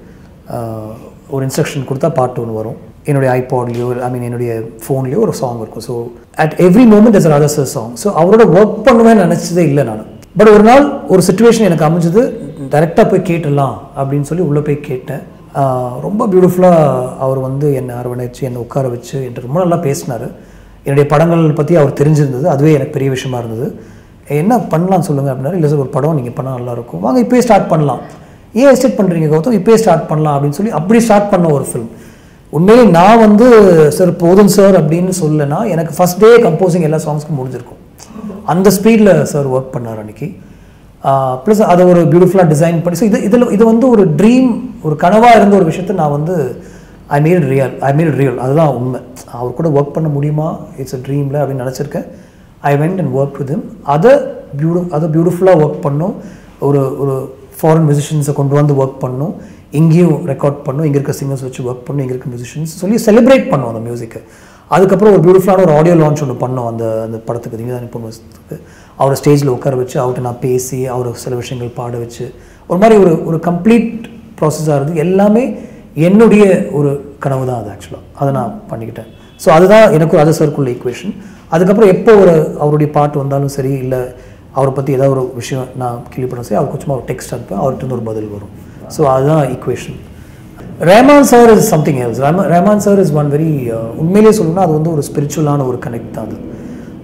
ஆஹ் ஒரு இன்ஸ்ட்ரக்ஷன் கொடுத்தா பாட்டு ஒன்று வரும் என்னுடைய ஐபாட்லேயோ ஐ மீன் என்னுடைய ஃபோன்லேயோ ஒரு சாங் இருக்கும் so at every moment is Radha sir song so அவரோட ஒர்க் பண்ணுவேன்னு நினச்சதே இல்லை நான் பட் ஒரு நாள் ஒரு சுச்சுவேஷன் எனக்கு அமைஞ்சது டைரெக்டாக போய் கேட்டுடலாம் அப்படின்னு சொல்லி உள்ளே போய் கேட்டேன் ஆஹ் ரொம்ப பியூட்டிஃபுல்லாக அவர் வந்து என்னை அரவணைச்சு என்னை உட்கார வச்சு என்கிட்ட ரொம்ப நல்லா பேசினார் என்னுடைய படங்கள் பற்றி அவர் தெரிஞ்சிருந்தது அதுவே எனக்கு பெரிய விஷயமா இருந்தது என்ன பண்ணலாம் சொல்லுங்கள் அப்படின்னா இல்லை சார் ஒரு படம் நீங்கள் பண்ணால் நல்லாயிருக்கும் வாங்க இப்போயே ஸ்டார்ட் பண்ணலாம் ஏன் எஸ்டேட் பண்ணுறீங்க கௌதம் இப்போயே ஸ்டார்ட் பண்ணலாம் அப்படின்னு சொல்லி அப்படி ஸ்டார்ட் பண்ண ஒரு ஃபிலிம் உண்மையிலே நான் வந்து சார் போதும் சார் அப்படின்னு சொல்லலைன்னா எனக்கு ஃபஸ்ட் டே கம்போசிங் எல்லா சாங்ஸ்க்கும் முடிஞ்சிருக்கும் அந்த ஸ்பீடில் சார் ஒர்க் பண்ணார் அன்னைக்கு ப்ளஸ் அதை ஒரு பியூட்டிஃபுல்லாக டிசைன் பண்ணி ஸோ இது இதில் இது வந்து ஒரு ட்ரீம் ஒரு கனவாக இருந்த ஒரு விஷயத்தை நான் வந்து I made real I made real அதுதான் உண்மை அவர் கூட ஒர்க் பண்ண முடியுமா இட்ஸ் அ ட்ரீமில் அப்படின்னு நினச்சிருக்கேன் I went and work with him அதை பியூட்டி அதை பியூட்டிஃபுல்லாக ஒர்க் பண்ணும் ஒரு ஒரு ஃபாரின் மியூசிஷியன்ஸை கொண்டு வந்து ஒர்க் பண்ணும் இங்கேயும் ரெக்கார்ட் பண்ணும் இங்கே இருக்க சிங்கர்ஸ் வச்சு ஒர்க் பண்ணும் இங்கே இருக்க மியூசிஷியன்ஸ் சொல்லி செலிப்ரேட் பண்ணும் அந்த மியூசிக்கை அதுக்கப்புறம் ஒரு பியூட்டிஃபுல்லான ஒரு ஆடியோ லான்ச் ஒன்று பண்ணோம் அந்த அந்த படத்துக்கு நீங்கள் தான் பொண்ணு அவரை ஸ்டேஜில் உட்கார வச்சு அவர்கிட்ட நான் பேசி அவரை சில விஷயங்கள் பாட வச்சு ஒரு மாதிரி ஒரு ஒரு கம்ப்ளீட் ப்ராசஸாக இருந்து எல்லாமே என்னுடைய ஒரு கனவு தான் அது ஆக்சுவலாக அதை நான் பண்ணிக்கிட்டேன் ஸோ அதுதான் எனக்கு ஒரு அது சர்க்குள்ள ஈக்குவேஷன் அதுக்கப்புறம் எப்போ ஒரு அவருடைய பாட்டு வந்தாலும் சரி இல்லை அவரை பற்றி ஏதாவது ஒரு விஷயம் நான் கேள்விப்படும் சரி அவர் கொஞ்சமாக ஒரு டெக்ஸ்ட் அனுப்பேன் அவர்கிட்ட இருந்து ஒரு பதில் வரும் ஸோ அதுதான் equation Rahman sir is something else Rahman sir is one very உண்மையிலேயே சொல்லணும்னா அது வந்து ஒரு ஸ்பிரிச்சுவலான ஒரு கனெக்ட் தான் அது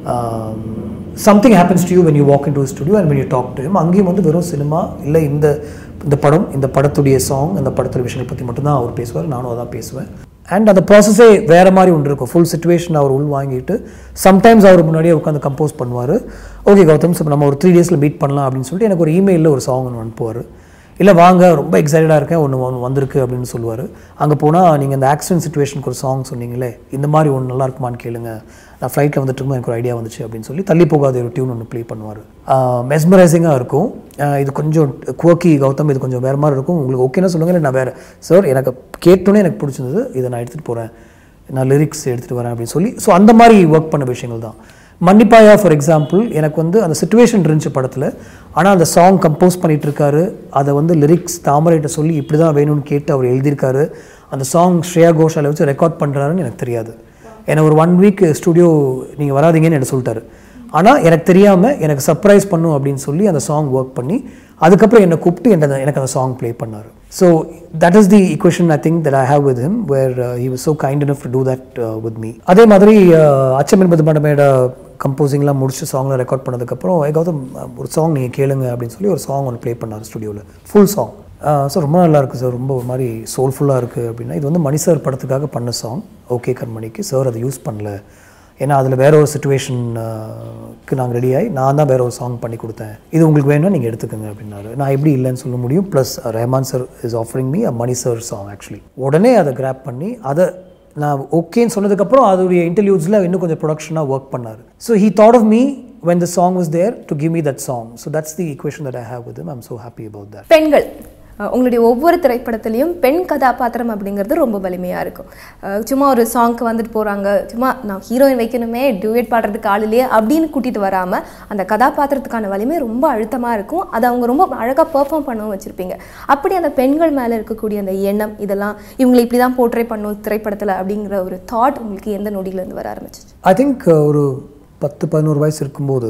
something happens to you when you walk in to studio and when you talk to him அங்கேயும் வந்து வெறும் சினிமா இல்லை இந்த இந்த படம் இந்த படத்துடைய சாங் அந்த படத்துடைய விஷயங்களை பற்றி மட்டும்தான் அவர் பேசுவார் நானும் அதான் பேசுவேன் அண்ட் அந்த ப்ராசஸே வேறு மாதிரி ஒன்று இருக்கும் ஃபுல் சுச்சுவேஷன் அவர் உள் வாங்கிட்டு சம்டைம்ஸ் அவர் முன்னாடியே உட்காந்து கம்போஸ் பண்ணுவார் ஓகே கௌதம் சார் நம்ம ஒரு த்ரீ டேஸில் மீட் பண்ணலாம் அப்படின்னு சொல்லிட்டு எனக்கு ஒரு இமெயிலில் ஒரு சாங் ஒன்று அனுப்புவார் இல்லை வாங்க ரொம்ப எக்ஸைட்டடாக இருக்கேன் ஒன்று ஒன்று வந்திருக்கு அப்படின்னு சொல்லுவார் அங்கே போனால் நீங்கள் இந்த ஆக்சிடென்ட் சுச்சுவேஷனுக்கு ஒரு சாங் சொன்னீங்களே இந்த மாதிரி ஒன்று நல்லா இருக்குமான்னு கேளுங்க நான் ஃப்ளைட்டில் வந்துட்டு இருக்கும்போது எனக்கு ஒரு ஐடியா வந்துச்சு அப்படின்னு சொல்லி தள்ளி போகாத ஒரு டியூன் ஒன்று ப்ளே பண்ணுவார் மெஸ்மரைசிங்காக இருக்கும் ஆஹ் இது கொஞ்சம் குவக்கி கௌதம் இது கொஞ்சம் வேறு மாதிரி இருக்கும் உங்களுக்கு ஓகேனா சொல்லுங்க இல்லை நான் வேறு சார் எனக்கு கேட்டோன்னே எனக்கு பிடிச்சிருந்தது இதை நான் எடுத்துகிட்டு போகிறேன் நான் லிரிக்ஸ் எடுத்துகிட்டு வரேன் அப்படின்னு சொல்லி ஸோ அந்த மாதிரி ஒர்க் பண்ண விஷயங்கள் தான் மன்னிப்பாயா ஃபார் எக்ஸாம்பிள் எனக்கு வந்து அந்த சுச்சுவேஷன் இருந்துச்சு படத்தில் ஆனால் அந்த சாங் கம்போஸ் பண்ணிட்டு இருக்காரு அதை வந்து லிரிக்ஸ் தாமரைட்ட சொல்லி இப்படி தான் வேணும்னு கேட்டு அவர் எழுதியிருக்காரு அந்த சாங் ஸ்ரேயா கோஷாலை வச்சு ரெக்கார்ட் பண்ணுறாருன்னு எனக்கு தெரியாது ஏன்னா ஒரு ஒன் வீக் ஸ்டுடியோ நீங்கள் வராதீங்கன்னு எனக்கு சொல்லிட்டாரு ஆனால் எனக்கு தெரியாமல் எனக்கு சர்ப்ரைஸ் பண்ணும் அப்படின்னு சொல்லி அந்த சாங் ஒர்க் பண்ணி அதுக்கப்புறம் என்னை கூப்பிட்டு என்ன எனக்கு அந்த சாங் ப்ளே பண்ணார் so that is the equation I think that I have with him where he was so kind enough to do that with me அதே மாதிரி uh, அச்சம் என்பது மண்டமேட கம்போசிங்லாம் முடிச்சு சாங்லாம் ரெக்கார்ட் பண்ணதுக்கப்புறம் "ஏய் கௌதம் ஒரு சாங் நீங்கள் கேளுங்க அப்படின்னு சொல்லி ஒரு சாங் ஒன்று ப்ளே பண்ணார் ஸ்டுடியோவில் ஃபுல் சாங் ஸோ ரொம்ப நல்லா இருக்குது சார் ரொம்ப ஒரு மாதிரி சோல்ஃபுல்லாக இருக்குது அப்படின்னா இது வந்து மணி சார் படத்துக்காக பண்ண சாங் ஓகே கண்மணிக்கு சார் அதை யூஸ் பண்ணல ஏன்னா அதில் வேற ஒரு சுச்சுவேஷனுக்கு நாங்கள் ரெடி ஆகி நான் தான் வேற ஒரு சாங் பண்ணி கொடுத்தேன் இது உங்களுக்கு வேணும்னா நீங்கள் எடுத்துக்கோங்க அப்படின்னாரு நான் எப்படி இல்லைன்னு சொல்ல முடியும் plus Rahman sir is offering me a Mani sir song actually உடனே அதை கிராப் பண்ணி அதை நான் ஓகேன்னு சொன்னதுக்கப்புறம் அதோடைய இன்டர்வியூஸில் இன்னும் கொஞ்சம் ப்ரொடக்ஷனாக ஒர்க் பண்ணார் so he thought of me when the song was there to give me that song so that's the equation that i have with him i'm so happy about that பெண்கள் அஹ் உங்களுடைய ஒவ்வொரு திரைப்படத்துலையும் பெண் கதாபாத்திரம் அப்படிங்கிறது ரொம்ப வலிமையாக இருக்கும் அஹ் சும்மா ஒரு சாங்க்கு வந்துட்டு போகிறாங்க சும்மா நான் ஹீரோயின் வைக்கணுமே டியூயட் பாடுறதுக்கு ஆள் இல்லையே அப்படின்னு கூட்டிகிட்டு வராமல் அந்த கதாபாத்திரத்துக்கான வலிமை ரொம்ப அழுத்தமாக இருக்கும் அதை அவங்க ரொம்ப அழகாக பெர்ஃபார்ம் பண்ணவும் வச்சுருப்பீங்க அப்படி அந்த பெண்கள் மேலே இருக்கக்கூடிய அந்த எண்ணம் இதெல்லாம் இவங்களை இப்படி தான் போர்ட்ரே பண்ணும் திரைப்படத்தில் அப்படிங்கிற ஒரு தாட் உங்களுக்கு எந்த நொடியிலேருந்து வர ஆரம்பிச்சிச்சு ஐ திங்க் ஒரு பத்து பதினோரு வயசு இருக்கும்போது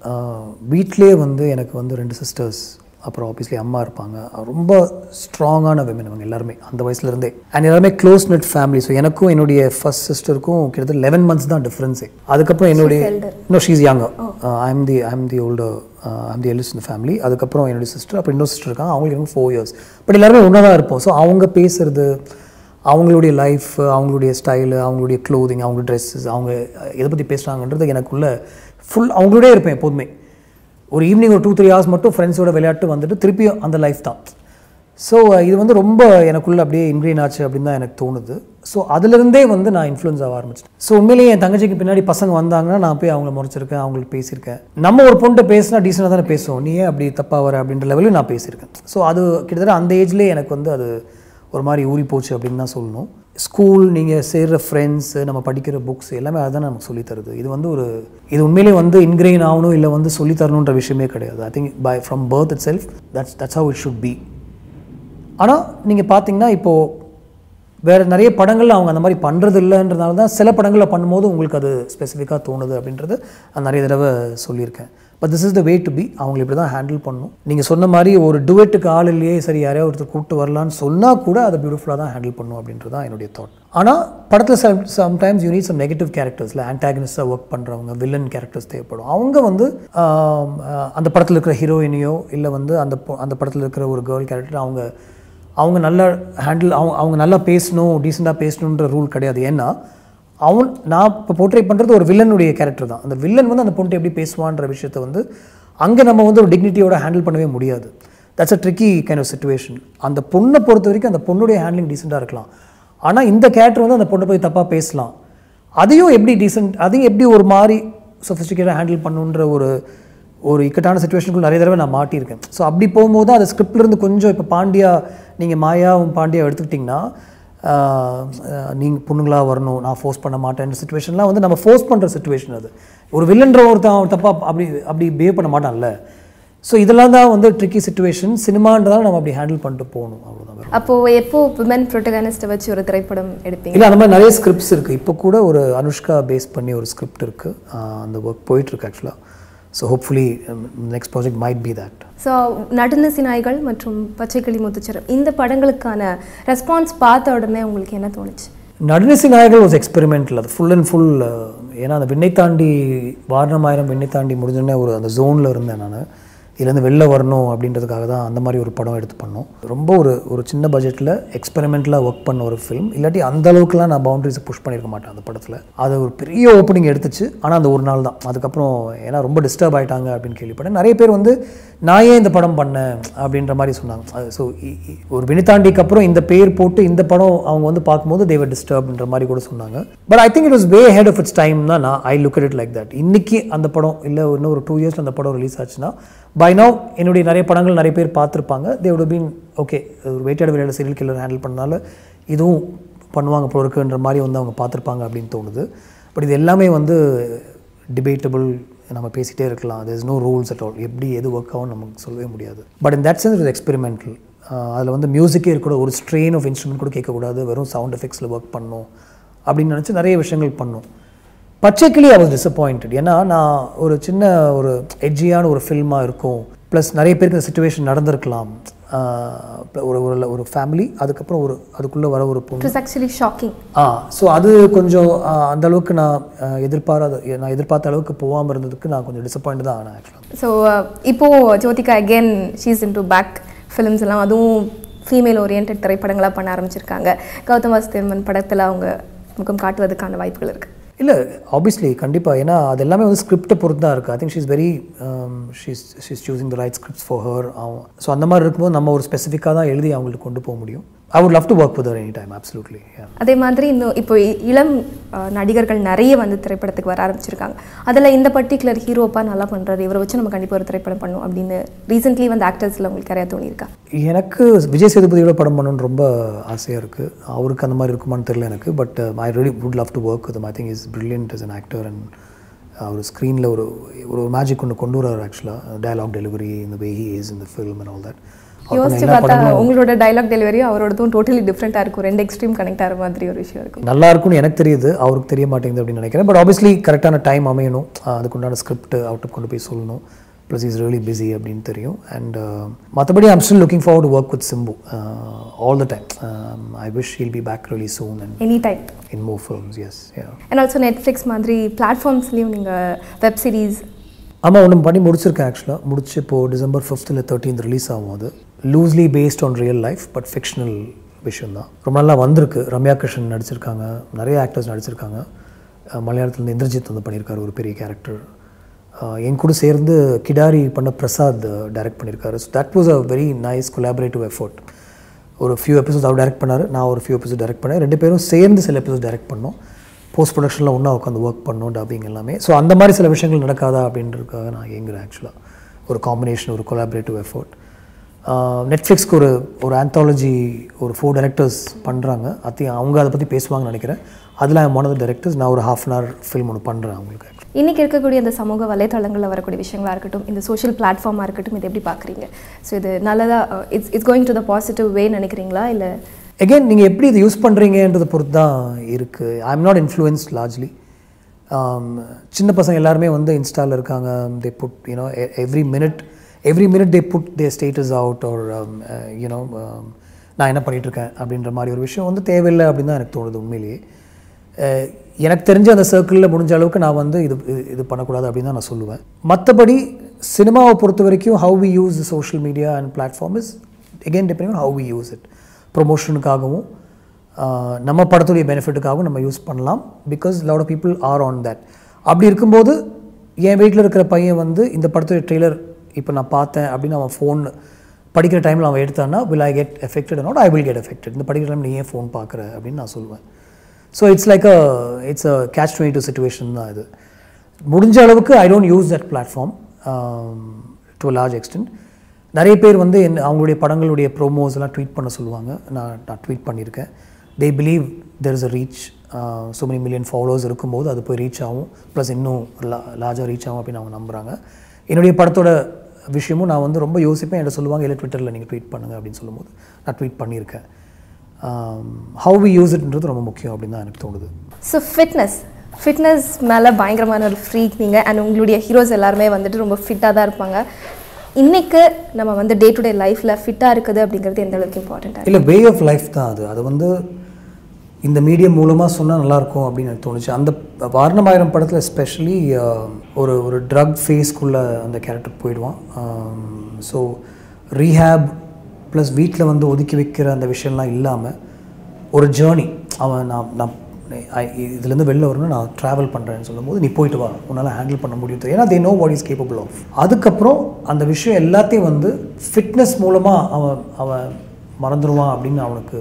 வீட்டிலே வந்து எனக்கு வந்து ரெண்டு சிஸ்டர்ஸ் அப்புறம் ஆப்வியஸ்லி அம்மா இருப்பாங்க ரொம்ப ஸ்ட்ராங்கான விமன் அவங்க எல்லாருமே அந்த வயசுலேருந்தே அண்ட் எல்லாருமே க்ளோஸ் நெட் ஃபேமிலி ஸோ எனக்கும் என்னுடைய ஃபர்ஸ்ட் சிஸ்டருக்கும் கிட்டத்தட்ட லெவன் மந்த்ஸ் தான் டிஃப்ரென்ஸே அதுக்கப்புறம் என்னுடைய no she's young I'm the I'm the older I'm the eldest இந்த ஃபேமிலி அதுக்கப்புறம் என்னுடைய சிஸ்டர் அப்புறம் இன்னொரு சிஸ்டர் இருக்காங்க அவங்களுக்கு எனக்கு ஃபோர் இயர்ஸ் பட் எல்லாருமே ஒன்றா தான் இருப்போம் ஸோ அவங்க பேசுறது அவங்களுடைய லைஃப் அவங்களுடைய ஸ்டைலு அவங்களுடைய க்ளோதிங் அவங்க ட்ரெஸ்ஸஸ் அவங்க எதை பற்றி பேசுகிறாங்கன்றது எனக்குள்ள ஃபுல் அவங்களோடே இருப்பேன் எப்போதுமே ஒரு ஈவினிங் ஒரு டூ த்ரீ ஹவர்ஸ் மட்டும் ஃப்ரெண்ட்ஸோட விளையாட்டு வந்துட்டு திருப்பியும் அந்த லைஃப் தான் ஸோ இது வந்து ரொம்ப எனக்குள்ள அப்படியே இன்க்ரீன் ஆச்சு அப்படின்னு தான் எனக்கு தோணுது ஸோ அதுலேருந்தே வந்து நான் இன்ஃப்ளூயன்ஸ் ஆக ஆரம்பிச்சிட்டேன் ஸோ உண்மையிலேயே என் தங்கச்சிக்கு பின்னாடி பசங்க வந்தாங்கன்னா நான் போய் அவங்கள முறைச்சிருக்கேன் அவங்களுக்கு பேசியிருக்கேன் நம்ம ஒரு பொண்ணை பேசினா டீசெண்டாக தானே பேசுவோம் நீ ஏன் அப்படி தப்பாக வர அப்படின்ற லெவலில் நான் பேசியிருக்கேன் ஸோ அது கிட்டத்தட்ட அந்த ஏஜ்லேயே எனக்கு வந்து அது ஒரு மாதிரி ஊறி போச்சு அப்படின்னு தான் சொல்லணும் ஸ்கூல் நீங்கள் சேர்ற ஃப்ரெண்ட்ஸ் நம்ம படிக்கிற புக்ஸ் எல்லாமே அதுதான் நமக்கு சொல்லித் தருது இது வந்து ஒரு இது உண்மையிலேயே வந்து இன்க்ரெயின் ஆகணும் இல்லை வந்து சொல்லித் தரணுன்ற விஷயமே கிடையாது I think by from birth itself that's that's how it should be ஆனால் நீங்கள் பார்த்தீங்கன்னா இப்போது வேறு நிறைய படங்கள்ல அவங்க அந்த மாதிரி பண்ணுறது இல்லைன்றனால தான் சில படங்களில் பண்ணும்போது உங்களுக்கு அது ஸ்பெசிஃபிக்காக தோணுது அப்படின்றது நான் நிறைய தடவை சொல்லியிருக்கேன் but this is the way to be அவங்களை இப்படி தான் ஹேண்டில் பண்ணணும் நீங்கள் சொன்ன மாதிரி ஒரு டுவெட்டுக்கு ஆள் இல்லையே சரி யாரையா ஒருத்தர் கூப்பிட்டு வரலான்னு சொன்னால் கூட அதை பியூட்டிஃபுல்லாக தான் ஹேண்டில் பண்ணும் அப்படின்றது தான் என்னுடைய தாட் ஆனால் படத்தில் some sometimes unit some negative கேரக்டர்ஸில் ஆன்டாகனிஸ்டாக ஒர்க் பண்ணுறவங்க வில்லன் கேரக்டர்ஸ் தேவைப்படும் அவங்க வந்து ஆம், ஆஹ், அந்த படத்தில் இருக்கிற ஹீரோயினையோ இல்லை வந்து அந்த பொ- அந்த படத்தில் இருக்கிற ஒரு கேர்ள் கேரக்டர் அவங்க அவங்க நல்லா ஹேண்டில் அவங்க அவங்க நல்லா பேசணும் டீசெண்டாக பேசணுன்ற ரூல் கிடையாது ஏன்னா அவன் நான் இப்போ போர்ட்ரே பண்ணுறது ஒரு வில்லனுடைய கேரக்டர் தான் அந்த வில்லன் வந்து அந்த பொண்ணு எப்படி பேசுவான்ற விஷயத்தை வந்து அங்கே நம்ம வந்து ஒரு டிக்னிட்டியோட ஹேண்டில் பண்ணவே முடியாது that's a tricky kind of situation அந்த பொண்ணை பொறுத்த வரைக்கும் அந்த பொண்ணுடைய ஹேண்ட்லிங் டீசெண்டாக இருக்கலாம் ஆனால் இந்த கேரக்டர் வந்து அந்த பொண்ணை போய் தப்பாக பேசலாம் அதையும் எப்படி டீசென்ட் அதையும் எப்படி ஒரு மாதிரி சொஃபிஸ்டிகேட்டாக ஹேண்டில் பண்ணுன்ற ஒரு ஒரு இக்கட்டான சுச்சுவேஷனுக்குள்ள நிறைய தடவை நான் மாட்டியிருக்கேன் ஸோ அப்படி போகும்போது அது scriptல இருந்து கொஞ்சம் இப்போ பாண்டியா நீங்கள் மாயாவும் பாண்டியா எடுத்துக்கிட்டிங்கன்னா நீங்கள் பொண்ணுங்களா வரணும் நான் ஃபோர்ஸ் பண்ண மாட்டேன்ற சுச்சுவேஷன்லாம் வந்து நம்ம ஃபோர்ஸ் பண்ணுற சுச்சுவேஷன் அது ஒரு வில்லன்ற ஒருத்தன் தப்பாக அப்படி அப்படி பிஹேவ் பண்ண மாட்டான்ல ஸோ இதெல்லாம் தான் வந்து ட்ரிக்கி சுச்சுவேஷன் சினிமான்றதால நம்ம அப்படி ஹேண்டில் பண்ணிட்டு போகணும் அவ்வளோதான் அப்போ எப்போ விமன் ப்ரொட்டகனிஸ்ட்டை வச்சு ஒரு திரைப்படம் எடுப்பீங்க இல்லை அந்த மாதிரி நிறைய ஸ்கிரிப்ட்ஸ் இருக்குது இப்போ கூட ஒரு அனுஷ்கா பேஸ் பண்ணி ஒரு ஸ்கிரிப்ட் இருக்குது அந்த ஒர்க் போயிட்டுருக்கு ஆக்சுவலாக so hopefully next project might be that so Nadunisi Naaygal மற்றும் பச்சைக்கிளி முத்துச்சரம் இந்த படங்களுக்கான ரெஸ்பான்ஸ் பார்த்த உடனே உங்களுக்கு என்ன தோணுச்சு நடுநிசி நாயகர் வாஸ் எக்ஸ்பெரிமெண்டல் அது ஃபுல் அண்ட் ஃபுல் ஏன்னா அந்த விண்ணை தாண்டி வாரணமாயிரம் விண்ணை தாண்டி முடிஞ்சோடனே ஒரு அந்த ஜோனில் இருந்தேன் நான் இதுலேருந்து வெளில வரணும் அப்படின்றதுக்காக தான் அந்த மாதிரி ஒரு படம் எடுத்து பண்ணோம் ரொம்ப ஒரு ஒரு சின்ன பட்ஜெட்டில் எக்ஸ்பெரிமெண்டலாக ஒர்க் பண்ண ஒரு ஃபிலிம் இல்லாட்டி அந்த அளவுக்குலாம் நான் பவுண்டரிஸை புஷ் பண்ணியிருக்க மாட்டேன் அந்த படத்தில் அது ஒரு பெரிய ஓப்பனிங் எடுத்துச்சு ஆனால் அந்த ஒரு நாள் தான் அதுக்கப்புறம் ஏன்னா ரொம்ப டிஸ்டர்ப் ஆயிட்டாங்க அப்படின்னு கேள்விப்பட்டேன் நிறைய பேர் வந்து நான் ஏன் இந்த படம் பண்ணேன் அப்படின்ற மாதிரி சொன்னாங்க ஸோ ஒரு வினிதாண்டிக்கு அப்புறம் இந்த பேர் போட்டு இந்த படம் அவங்க வந்து பார்க்கும்போது தேவர் டிஸ்டர்ப்ன்ற மாதிரி கூட சொன்னாங்க but I think it was way ahead of its time தான் நான் I look it like that இன்னைக்கு அந்த படம் இல்லை இன்னும் ஒரு டூ இயர்ஸ் அந்த படம் ரிலீஸ் ஆச்சுன்னா பை நவ் என்னுடைய நிறைய படங்கள் நிறைய பேர் பார்த்துருப்பாங்க தே would பீன் ஓகே ஒரு வெயிட்டட் விளையாட சீரியல் கில்லர் ஹேண்டில் பண்ணனால இதுவும் பண்ணுவாங்க போல இருக்குன்ற மாதிரி வந்து அவங்க பார்த்துருப்பாங்க அப்படின்னு தோணுது பட் இது எல்லாமே வந்து டிபேட்டபிள் நம்ம பேசிகிட்டே இருக்கலாம் there is no rules at all எப்படி எது ஒர்க் ஆகும் நமக்கு சொல்லவே முடியாது but in that sense it was experimental அதில் வந்து மியூசிக்கே இருக்கக்கூட ஒரு ஸ்ட்ரெயின் ஆஃப் இன்ஸ்ட்ருமெண்ட் கூட கேட்கக்கூடாது வெறும் சவுண்ட் எஃபெக்ட்ஸில் ஒர்க் பண்ணணும் அப்படின்னு நினச்சி நிறைய விஷயங்கள் பண்ணோம் பச்சைக்கிளி ஐ வாஸ் டிசப்பாயிண்டட் ஏன்னா நான் ஒரு சின்ன ஒரு எட்ஜியான ஒரு ஃபில்மாக இருக்கும் ப்ளஸ் நிறைய பேருக்கு இந்த சுச்சுவேஷன் நடந்திருக்கலாம் ஆஹ் ஒரு ஒரு ஒரு ஃபேமிலி அதுக்கப்புறம் ஒரு அதுக்குள்ளே வர ஒரு பொண்ணு it was actually shocking ah so அது கொஞ்சம் ஆஹ் அந்த அளவுக்கு நான் ஆஹ் எதிர்பாராத நான் எதிர்பார்த்த அளவுக்கு போகாமல் இருந்ததுக்கு நான் கொஞ்சம் டிசப்பாயிண்ட் தான் ஆனேன் ஆக்சுவலாக ஸோ இப்போ Jyothika again she's into back films எல்லாம் அதுவும் ஃபீமேல் ஓரியன்ட் திரைப்படங்களாக பண்ண ஆரம்பிச்சிருக்காங்க கௌதம் வாசுதேவன் படத்தில் அவங்க முகம் காட்டுவதற்கான வாய்ப்புகள் இருக்குது இல்லை ஆப்வியஸ்லி கண்டிப்பாக ஏன்னா அது எல்லாமே வந்து ஸ்கிரிப்டை பொறுத்து தான் இருக்குது I think she's very she's she's choosing the right scripts for her so அந்த மாதிரி இருக்கும்போது நம்ம ஒரு ஸ்பெசிஃபிக்காக தான் எழுதி அவங்களுக்கு கொண்டு போக முடியும் I would love to work with any time absolutely அதே மாதிரி இன்னும் இப்போ இ- இளம் அஹ், நடிகர்கள் நிறைய வந்து திரைப்படத்துக்கு வர ஆரம்பிச்சிருக்காங்க அதில் இந்த பர்டிகுலர் ஹீரோப்பா நல்லா பண்ணுறாரு இவரை வச்சு நம்ம கண்டிப்பாக ஒரு திரைப்படம் பண்ணும் அப்படின்னு ரீசென்ட்லி வந்து ஆக்டர்ஸில் உங்களுக்கு யாரையா தோணியிருக்கா எனக்கு விஜய் சேதுபதியோட படம் பண்ணணும்னு ரொம்ப ஆசையாக இருக்குது அவருக்கு அந்த மாதிரி இருக்குமான்னு தெரியல எனக்கு but I really would love to work with him I think is brilliant as an actor and அவர் ஸ்க்ரீனில் ஒரு ஒரு மேஜிக் ஒன்று கொண்டு வராரு ஆக்சுவலாக டயலாக் டெலிவரி இந்த வே ஹி இஸ் இந்த ஃபில்ம் அண்ட் ஆல் தட் யோசிச்சு பார்த்தா உங்களோட டைலாக் டெலிவரியும் அவரோடதும் டோட்டலி டிஃப்ரெண்ட்டாக இருக்கும் ரெண்டு எக்ஸ்ட்ரீம் கனெக்ட் ஆகிற மாதிரி ஒரு விஷயம் இருக்கும் நல்லா இருக்கும்னு எனக்கு தெரியுது அவருக்கு தெரிய மாட்டேங்குது அப்படின்னு நினைக்கிறேன் பட் ஆப்வியஸ்லி கரெக்டான டைம் அமையணும் அஹ் அதுக்குண்டான ஸ்கிரிப்ட் அவுட் கொண்டு போய் சொல்லணும் ப்ளஸ் இஸ் ரியலி பிஸி அப்படின்னு தெரியும் அண்ட் மற்றபடி I'm still looking forward work with Simbu all the time I wish he'll be back really soon and any time in more films yes and also Netflix மாதிரி பிளாட்ஃபார்ம்ஸ்லேயும் நீங்கள் web series ஆமாம் ஒன்று பண்ணி முடிச்சிருக்கேன் ஆக்சுவலாக முடிச்சு இப்போது டிசம்பர் ஃபிஃப்த் இல்லை தேர்ட்டீன்த் ரிலீஸ் ஆகும் அது loosely based on real life but fictional விஷயம் தான் ரொம்ப நல்லா வந்திருக்கு ரம்யா கிருஷ்ணன் நடிச்சிருக்காங்க நிறைய ஆக்டர்ஸ் நடிச்சிருக்காங்க அஹ் மலையாளத்துல இந்திரஜித் வந்து பண்ணியிருக்காரு ஒரு பெரிய கேரக்டர் என் கூட சேர்ந்து கிடாரி பண்ண பிரசாத் டைரக்ட் பண்ணியிருக்காரு so that was a very nice collaborative effort ஒரு ஃபியூ எபிசோட் அவர் டைரக்ட் பண்ணார் நான் ஒரு ஃபியூ எபிசோட் டைரக்ட் பண்ணேன் ரெண்டு பேரும் சேர்ந்து சில எபிசோட் டைரக்ட் பண்ணோம் போஸ்ட் ப்ரொடக்ஷனில் ஒன்றா உட்காந்து ஒர்க் பண்ணோம் டப்பிங் எல்லாமே ஸோ அந்த மாதிரி சில விஷயங்கள் நடக்காதா அப்படின்றதுக்காக நான் ஏங்குறேன் ஆக்சுவலாக ஒரு காம்பினேஷன் ஒரு கொலாபரேட்டிவ் எஃபர்ட் நெட்ஃப்ளிக்ஸ்க்கு ஒரு ஒரு ஆந்தாலஜி ஒரு ஃபோர் டைரக்டர்ஸ் பண்ணுறாங்க அத்தி அவங்க அதை பற்றி பேசுவாங்கன்னு நினைக்கிறேன் அதில் I'm one of the directors நான் ஒரு ஹாஃப் அன் ஹவர் ஃபில்ம் ஒன்று பண்ணுறேன் அவங்களுக்கு இன்னைக்கு இருக்கக்கூடிய அந்த சமூக வலைத்தளங்களில் வரக்கூடிய விஷயங்களா இருக்கட்டும் இந்த சோஷியல் பிளாட்ஃபார்மாக இருக்கட்டும் இது எப்படி பார்க்குறீங்க ஸோ இது நல்லதாக it's it's going to the positive way நினைக்கிறீங்களா இல்லை எகைன் நீங்கள் எப்படி இதை யூஸ் பண்ணுறீங்கன்றதை பொறுத்து தான் இருக்குது I am not influence largely சின்ன பசங்க எல்லாருமே வந்து இன்ஸ்டாவில் இருக்காங்க they put you know every minute every minute they put they status out ஒரு யூனோ நான் என்ன பண்ணிட்டு இருக்கேன் அப்படின்ற மாதிரி ஒரு விஷயம் வந்து தேவையில்லை அப்படின்னு தான் எனக்கு தோணுது உண்மையிலேயே அஹ், எனக்கு தெரிஞ்ச அந்த சர்க்கிளில் முடிஞ்ச அளவுக்கு நான் வந்து இது இது- இது பண்ணக்கூடாது அப்படின்னு தான் நான் சொல்லுவேன் மற்றபடி சினிமாவை பொறுத்த வரைக்கும் how we use social media and platform is again depending on how we use it ப்ரொமோஷனுக்காகவும் நம்ம படத்துடைய பெனிஃபிட்டுக்காகவும் நம்ம யூஸ் பண்ணலாம் because lot of people are on that அப்படி இருக்கும்போது என் வீட்டில் இருக்கிற பையன் வந்து இந்த படத்துடைய ட்ரெய்லர் இப்போ நான் பார்த்தேன் அப்படின்னு அவன் ஃபோன் படிக்கிற டைமில் அவன் எடுத்தான்னா will I get affected not I will get affected இந்த படிக்கிற டைம் நீ ஏன் ஃபோன் பார்க்குற அப்படின்னு நான் சொல்லுவேன் so it's like a it's a catch twenty two situation தான் இது முடிஞ்ச அளவுக்கு I don't use that platform to large extent நிறைய பேர் வந்து என் அவங்களுடைய படங்களுடைய ப்ரோமோஸ் எல்லாம் ட்வீட் பண்ண சொல்லுவாங்க நான் நான் ட்வீட் பண்ணியிருக்கேன் they believe there is a reach so many million followers இருக்கும்போது அது போய் ரீச் ஆகும் ப்ளஸ் இன்னும் லா லார்ஜாக ரீச் ஆகும் அப்படின்னு அவங்க நம்புகிறாங்க என்னுடைய படத்தோட விஷயமும் நான் வந்து ரொம்ப யோசிப்பேன் என்கிட்ட சொல்லுவாங்க இல்லை ட்விட்டரில் நீங்கள் ட்வீட் பண்ணுங்கள் அப்படின்னு சொல்லும்போது நான் ட்வீட் பண்ணியிருக்கேன் ஹவு வி யூஸ் இட்ன்றது ரொம்ப முக்கியம் அப்படின்னு தான் எனக்கு தோணுது ஸோ ஃபிட்னஸ் ஃபிட்னஸ் மேலே பயங்கரமான ஒரு ஃப்ரீக் நீங்கள் அண்ட் உங்களுடைய ஹீரோஸ் எல்லாருமே வந்துட்டு ரொம்ப ஃபிட்டாக தான் இருப்பாங்க இன்னைக்கு நம்ம வந்து டே டு டே லைஃப்பில் ஃபிட்டாக இருக்குது அப்படிங்கிறது எந்த அளவுக்கு இம்பார்ட்டண்ட்டாக இல்லை வே ஆஃப் லைஃப் தான் அது அது வந்து இந்த மீடியம் மூலமாக சொன்னால் நல்லாயிருக்கும் அப்படின்னு எனக்கு தோணுச்சு அந்த வாரணமாயிரம் படத்தில் எஸ்பெஷலி ஒரு ஒரு ட்ரக் ஃபேஸ்க்குள்ளே அந்த கேரக்டர் போயிடுவான் ஸோ ரீஹேப் ப்ளஸ் வீட்டில் வந்து ஒதுக்கி வைக்கிற அந்த விஷயம்லாம் இல்லாமல் ஒரு ஜேர்னி அவன் நான் நான் I- இதுலேருந்து வெளில வரணும் நான் ட்ராவல் பண்ணுறேன்னு சொல்லும்போது நீ போயிட்டு வா உன்னால் ஹேண்டில் பண்ண முடியும் தெரியும். ஏன்னா they know what is capable of அதுக்கப்புறம் அந்த விஷயம் எல்லாத்தையும் வந்து ஃபிட்னஸ் மூலமாக அவன் அவன் மறந்துடுவான் அப்படின்னு அவனுக்கு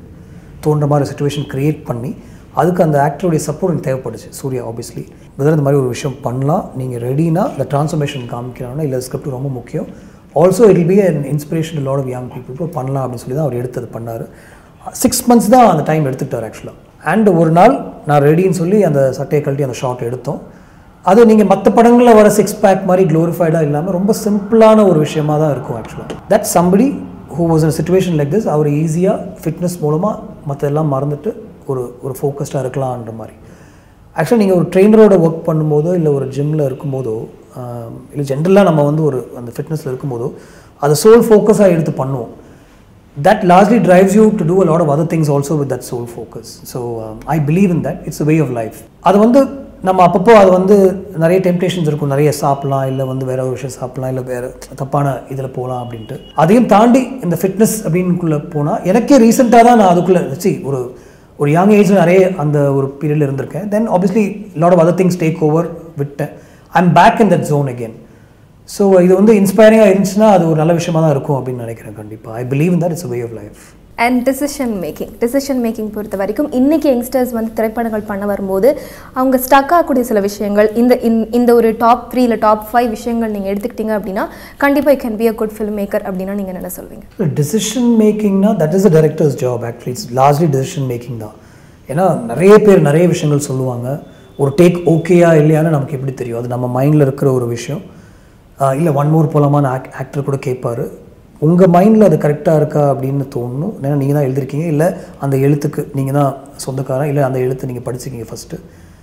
தோன்ற மாதிரி சுச்சுவேஷன் க்ரியேட் பண்ணி அதுக்கு அந்த ஆக்டருடைய சப்போர்ட் எனக்கு தேவைப்படுச்சு சூர்யா ஆப்வியஸ்லி வெதர் இந்த மாதிரி ஒரு விஷயம் பண்ணலாம் நீங்கள் ரெடினா இந்த ட்ரான்ஸ்ஃபர்மேஷன் காமிக்கிறாங்கன்னா இல்லை ஸ்கிரிப்ட் ரொம்ப முக்கியம் also it be an inspiration lot of young people பண்ணலாம் அப்படின்னு சொல்லி தான் அவர் எடுத்தது பண்ணார் சிக்ஸ் மந்த்ஸ் தான் அந்த டைம் எடுத்துக்கிட்டார் ஆக்சுவலாக அண்ட் ஒரு நாள் நான் ரெடின்னு சொல்லி அந்த சட்டையை கழட்டி அந்த ஷாட் எடுத்தோம் அது நீங்கள் மற்ற படங்களில் வர சிக்ஸ் பேக் மாதிரி க்ளோரிஃபைடாக இல்லாமல் ரொம்ப சிம்பிளான ஒரு விஷயமா தான் இருக்கும் ஆக்சுவலாக that somebody who was a situation like this அவர் ஈஸியாக ஃபிட்னஸ் மூலமாக மற்ற எல்லாம் மறந்துட்டு ஒரு ஒரு ஃபோக்கஸ்டாக இருக்கலான்ற மாதிரி ஆக்சுவலாக நீங்கள் ஒரு ட்ரெயினரோட ஒர்க் பண்ணும்போதோ இல்லை ஒரு ஜிம்மில் இருக்கும்போதோ ஆஹ், இல்லை ஜென்ரலாக நம்ம வந்து ஒரு அந்த ஃபிட்னஸில் இருக்கும்போதோ அதை சோல் ஃபோக்கஸாக எடுத்து பண்ணுவோம் that largely drives you to do a lot of other things also with that sole focus. So um, I believe in that. It's a way of life. அது வந்து நம்ம அப்பப்போ அது வந்து நிறைய டெம்டேஷன்ஸ் இருக்கும் நிறைய சாப்பிடலாம் இல்லை வந்து வேற ஒரு விஷயம் சாப்பிடலாம் இல்லை வேற தப்பான இதில் போகலாம் அப்படின்ட்டு அதையும் தாண்டி இந்த ஃபிட்னஸ் அப்படின்னுக்குள்ளே போனால் எனக்கே ரீசெண்டாக தான் நான் அதுக்குள்ளே சி ஒரு ஒரு யங் ஏஜில் நிறைய அந்த ஒரு பீரியடில் இருந்திருக்கேன் then obviously lot of other things take over விட்டேன் I am back in that zone again so இது வந்து இன்ஸ்பைரிங்காக இருந்துச்சுன்னா அது ஒரு நல்ல விஷயமா தான் இருக்கும் அப்படின்னு நினைக்கிறேன் கண்டிப்பாக I believe in that it's way of life and decision making decision making பொறுத்த வரைக்கும் இன்றைக்கி யங்ஸ்டர்ஸ் வந்து திரைப்படங்கள் பண்ண வரும்போது அவங்க ஸ்டக் ஆகக்கூடிய சில விஷயங்கள் இந்த இந்த- இந்த ஒரு டாப் த்ரீ இல்லை டாப் ஃபைவ் விஷயங்கள் நீங்கள் எடுத்துக்கிட்டீங்க அப்படின்னா கண்டிப்பாக can be a good film maker அப்படின்னா நீங்கள் என்ன சொல்வீங்க டிசிஷன் மேக்கிங்னா that is a directors job actually it's largely decision making தான் ஏன்னா நிறைய பேர் நிறைய விஷயங்கள் சொல்லுவாங்க ஒரு டேக் ஓகேயா இல்லையான்னு நமக்கு எப்படி தெரியும் அது நம்ம மைண்டில் இருக்கிற ஒரு விஷயம் இல்லை ஒன் மோர் போலாமான்னு ஆக் ஆக்டர் கூட கேட்பாரு உங்கள் மைண்டில் அது கரெக்டாக இருக்கா அப்படின்னு தோணணும் ஏன்னா நீங்கள் தான் எழுதிருக்கீங்க இல்லை அந்த எழுத்துக்கு நீங்கள் தான் சொந்தக்காரன் இல்லை அந்த எழுத்து நீங்கள் படிச்சிருக்கீங்க ஃபஸ்ட்டு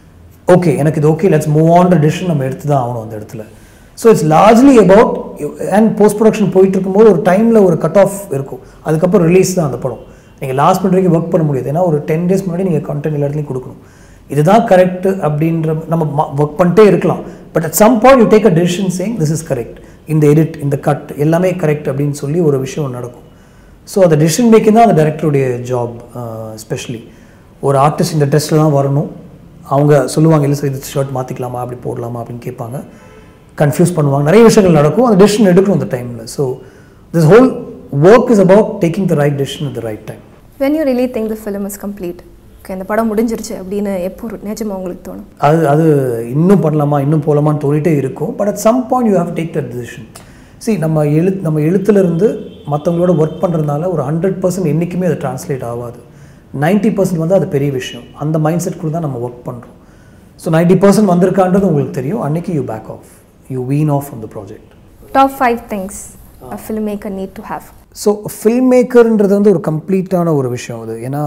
ஓகே எனக்கு இது okay let's move on decision நம்ம எடுத்து தான் ஆகணும் அந்த இடத்துல so it's largely about and post production போயிட்டு இருக்கும்போது ஒரு டைமில் ஒரு கட் ஆஃப் இருக்கும் அதுக்கப்புறம் ரிலீஸ் தான் அந்த படம் நீங்கள் லாஸ்ட் மினிட் வரைக்கும் ஒர்க் பண்ண முடியாது ஏன்னா ஒரு டென் டேஸ் முன்னாடி நீங்கள் கண்டென்ட் எல்லா இடத்துலையும் கொடுக்கணும் இதுதான் கரெக்ட் அப்படின்ற நம்ம ஒர்க் பண்ணிட்டே இருக்கலாம் but at some point you take a decision change this is correct இந்த எடிட் இந்த கட் எல்லாமே கரெக்ட் அப்படின்னு சொல்லி ஒரு விஷயம் நடக்கும் ஸோ அந்த டெசிஷன் மேக்கிங் தான் அந்த டைரக்டருடைய ஜாப் ஸ்பெஷலி ஒரு ஆர்டிஸ்ட் இந்த ட்ரெஸ்ஸில் தான் வரணும் அவங்க சொல்லுவாங்க இல்லை சார் இது ஷர்ட் மாற்றிக்கலாமா அப்படி போடலாமா அப்படின்னு கேட்பாங்க கன்ஃபியூஸ் பண்ணுவாங்க நிறைய விஷயங்கள் நடக்கும் அந்த டெசிஷன் எடுக்கணும் அந்த டைமில் so this whole work is about taking the right decision at the right time when you really think the film is complete okay இந்த படம் முடிஞ்சிருச்சு அப்படின்னு எப்போ ஒரு நிஜமா உங்களுக்கு தோணும் அது அது இன்னும் பண்ணலாமா இன்னும் போகலாமான்னு தோணிட்டே இருக்கும் but at some point you have take that decision see நம்ம எழு நம்ம எழுத்துலேருந்து மற்றவங்களோட ஒர்க் பண்ணுறதுனால ஒரு ஹண்ட்ரட் பர்சன்ட் என்றைக்குமே அது ட்ரான்ஸ்லேட் ஆகாது 90% பர்சன்ட் வந்து அது பெரிய விஷயம் அந்த மைண்ட் செட்குள்ள தான் நம்ம ஒர்க் பண்ணுறோம் ஸோ 90% பர்சன்ட் வந்திருக்கான்றது உங்களுக்கு தெரியும் அன்னைக்கு you back off you wean off from the project top five things a film maker need to have so film மேக்கர்ன்றது வந்து ஒரு கம்ப்ளீட்டான ஒரு விஷயம் அது ஏன்னா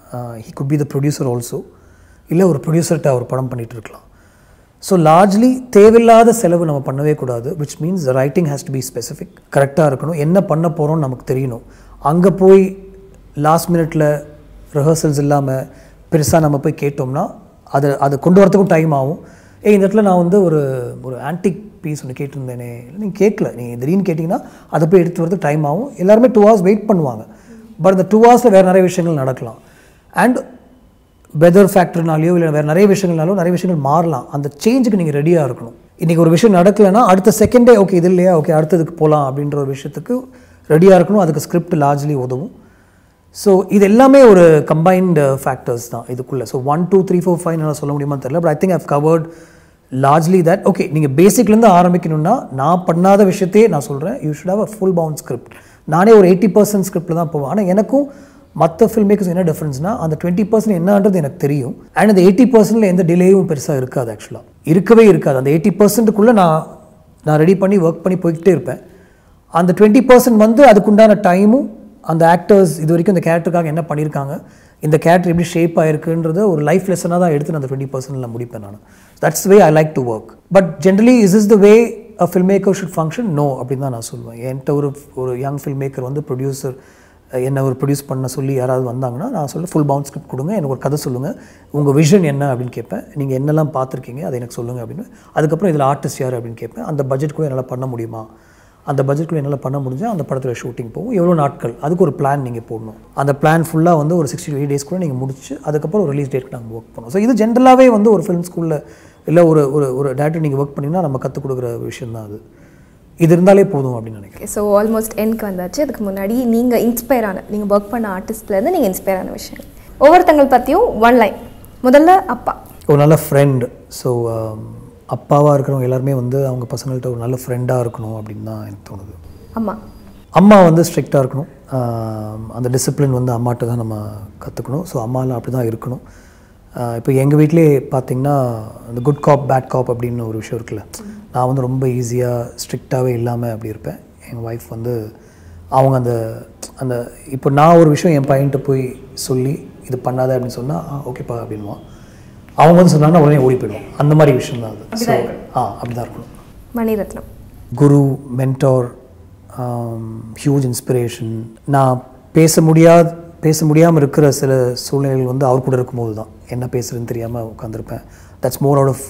he could be the producer also இல்லை ஒரு ப்ரொடியூசர்கிட்ட அவர் படம் பண்ணிட்டு இருக்கலாம் ஸோ லார்ஜ்லி தேவையில்லாத செலவு நம்ம பண்ணவே கூடாது which means writing has to be specific கரெக்டாக இருக்கணும் என்ன பண்ண போகிறோம்னு நமக்கு தெரியணும் அங்கே போய் லாஸ்ட் மினிட்ல ரிஹர்சல்ஸ் இல்லாமல் பெருசாக நம்ம போய் கேட்டோம்னா அது அது கொண்டு வரத்துக்கும் டைம் ஆகும் ஏய் இந்த இடத்துல நான் வந்து ஒரு ஒரு ஆன்டிக் பீஸ் ஒன்று கேட்டிருந்தேனே நீங்கள் கேட்கல நீங்கள் திடீர்னு கேட்டிங்கன்னா அதை போய் எடுத்து வரதுக்கு டைம் ஆகும் எல்லாருமே டூ ஹவர்ஸ் வெயிட் பண்ணுவாங்க பட் அந்த டூ ஹவர்ஸில் வேறு நிறைய விஷயங்கள் நடக்கலாம் அண்ட் வெதர் ஃபேக்டர்னாலையோ இல்லை வேறு நிறைய விஷயங்கள்னாலோ நிறைய விஷயங்கள் மாறலாம் அந்த சேஞ்சுக்கு நீங்கள் ரெடியாக இருக்கணும் இன்றைக்கி ஒரு விஷயம் நடக்கலைன்னா அடுத்த செகண்டே ஓகே இது இல்லையா ஓகே அடுத்ததுக்கு போகலாம் அப்படின்ற ஒரு விஷயத்துக்கு ரெடியாக இருக்கணும் அதுக்கு ஸ்கிரிப்ட் லார்ஜ்லி உதவும் ஸோ இது எல்லாமே ஒரு கம்பைன்டு ஃபேக்டர்ஸ் தான் இதுக்குள்ளே so one two three four five நல்லா சொல்ல முடியுமா தெரியல but I think I've covered largely that okay நீங்கள் பேசிக்லேருந்து ஆரம்பிக்கணும்னா நான் பண்ணாத விஷயத்தையே நான் சொல்கிறேன் you should have a full bound script நானே ஒரு எயிட்டி பர்சன்ட் ஸ்கிரிப்டில் தான் போவேன் ஆனால் எனக்கும் மற்ற ஃபில்ம் மேக்கர்ஸ் என்ன டிஃப்ரென்ஸ்னா அந்த டுவெண்ட்டி பர்சன்ட் என்னன்றது எனக்கு தெரியும் அண்ட் அந்த எயிட்டி பர்சன்டில் எந்த டிலேயும் பெருசாக இருக்காது ஆக்சுவலாக இருக்கவே இருக்காது அந்த எயிட்டி பர்சன்ட்டுக்குள்ளே நான் நான் ரெடி பண்ணி ஒர்க் பண்ணி போய்கிட்டே இருப்பேன் அந்த டுவெண்ட்டி பர்சன்ட் வந்து அதுக்குண்டான டைமும் அந்த ஆக்டர்ஸ் இது வரைக்கும் இந்த கேரக்டருக்காக என்ன பண்ணியிருக்காங்க இந்த கேரக்டர் எப்படி ஷேப் ஆயிருக்குன்றத ஒரு லைஃப் லெசனாக தான் எடுத்து நான் அந்த டுவெண்ட்டி பர்சன்டில் முடிப்பேன் நான் that's way I like to work but generally is is the way a film maker should function no அப்படின்னு தான் நான் சொல்லுவேன் என்கிட்ட ஒரு ஒரு யங் ஃபில்ம் மேக்கர் வந்து ப்ரொடியூசர் என்னை ஒரு ப்ரொடியூஸ் பண்ண சொல்லி யாராவது வந்தாங்கன்னா நான் சொல்ல ஃபுல் பவுண்ட் ஸ்கிரிப்ட் கொடுங்க எனக்கு ஒரு கதை சொல்லுங்கள் உங்கள் விஷன் என்ன அப்படின்னு கேட்பேன் நீங்கள் என்னெல்லாம் பார்த்துருக்கீங்க அதை எனக்கு சொல்லுங்கள் அப்படின்னு அதுக்கப்புறம் இதில் ஆர்டிஸ்ட் யார் அப்படின்னு கேட்பேன் அந்த பட்ஜெட் கூட என்னால் பண்ண முடியுமா அந்த பட்ஜெட்குள்ள என்னால் பண்ண முடிஞ்சால் அந்த படத்தில் ஷூட்டிங் போகும் எவ்வளோ நாட்கள் அதுக்கு ஒரு பிளான் நீங்கள் போடணும் அந்த பிளான் ஃபுல்லாக வந்து ஒரு சிக்ஸ்டி எயிட் டேஸ் கூட நீங்கள் முடிச்சு அதுக்கப்புறம் ஒரு ரிலீஸ் டேட்க்கு நாங்கள் ஒர்க் பண்ணோம் ஸோ இது ஜென்ரலாகவே வந்து ஒரு ஃபிலிம் ஸ்கூலில் இல்லை ஒரு ஒரு ஒரு டேரக்டர் நீங்கள் ஒர்க் பண்ணிங்கன்னா நம்ம கற்றுக் கொடுக்குற விஷயம் தான் அது இது இருந்தாலே போதும் அப்படின்னு நினைக்கிறேன் ஸோ ஆல்மோஸ்ட் எண்ட்க்கு வந்தாச்சு அதுக்கு முன்னாடி நீங்கள் இன்ஸ்பயர் ஆன நீங்கள் ஒர்க் பண்ண ஆர்டிஸ்ட்லேருந்து நீங்கள் இன்ஸ்பயர் ஆன விஷயம் ஒவ்வொருத்தங்கள் பற்றியும் ஒன் லைன் முதல்ல அப்பா ஒரு நல்ல ஃப்ரெண்ட் ஸோ அப்பாவாக இருக்கிறவங்க எல்லாருமே வந்து அவங்க பசங்கள்கிட்ட ஒரு நல்ல ஃப்ரெண்டாக இருக்கணும் அப்படின்னு தான் எனக்கு தோணுது அம்மா அம்மா வந்து ஸ்ட்ரிக்டாக இருக்கணும் ஆம், அந்த டிசிப்ளின் வந்து அம்மாட்ட தான் நம்ம கற்றுக்கணும் ஸோ அம்மாலாம் அப்படி தான் இருக்கணும் ஆஹ் இப்போ எங்கள் வீட்டிலே பார்த்தீங்கன்னா அந்த குட் காப் பேட் காப் அப்படின்னு ஒரு விஷயம் இருக்குல்ல நான் வந்து ரொம்ப ஈஸியாக ஸ்ட்ரிக்டாகவே இல்லாமல் அப்படி இருப்பேன் எங்கள் ஒய்ஃப் வந்து அவங்க அந்த அந்த இப்போ நான் ஒரு விஷயம் என் பையன்கிட்ட போய் சொல்லி இது பண்ணாத அப்படின்னு சொன்னால் ஆ ஓகேப்பா அப்படின்வான் அவங்க வந்து சொன்னாங்கன்னா உடனே ஓடி போயிடுவோம் அந்த மாதிரி விஷயம் தான் அது ஸோ ஆ அப்படி தான் இருக்கணும் Mani Ratnam guru mentor huge inspiration நான் பேச முடியாத பேச முடியாமல் இருக்கிற சில சூழ்நிலைகள் வந்து அவர் கூட இருக்கும்போது தான் என்ன பேசுறதுன்னு தெரியாமல் உட்காந்துருப்பேன் தட்ஸ் மோர் அவுட் ஆஃப்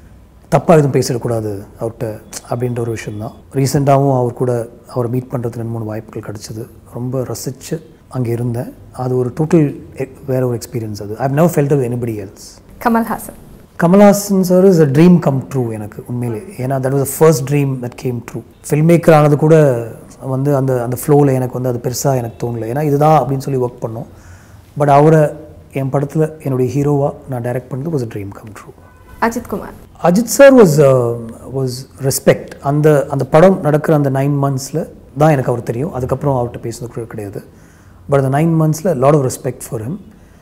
தப்பாக எதுவும் பேசிடக்கூடாது அவர்கிட்ட அப்படின்ற ஒரு விஷயம் தான் ரீசெண்டாகவும் அவர் கூட அவரை மீட் பண்ணுறதுக்கு ரெண்டு மூணு வாய்ப்புகள் கிடச்சிது ரொம்ப ரசித்து அங்கே இருந்தேன் அது ஒரு டோட்டல் வேற ஒரு எக்ஸ்பீரியன்ஸ் அது I never felt anybody else Kamal Haasan Kamal Haasan sir is a dream come true எனக்கு உண்மையிலே ஏன்னா that was first dream that game true film maker ஆனது கூட வந்து அந்த அந்த ஃப்ளோவில் எனக்கு வந்து அது பெருசாக எனக்கு தோணல ஏன்னா இதுதான் அப்படின்னு சொல்லி ஒர்க் பண்ணோம் பட் அவரை என் படத்தில் என்னுடைய ஹீரோவாக நான் டைரக்ட் பண்ணது was a dream come true Ajith Kumar Ajith sir was was respect அந்த அந்த படம் நடக்கிற அந்த நைன் மந்த்ஸில் தான் எனக்கு அவர் தெரியும் அதுக்கப்புறம் அவர்கிட்ட பேசுனது கூட கிடையாது பட் அந்த நைன் மந்த்ஸில் lot of respect for him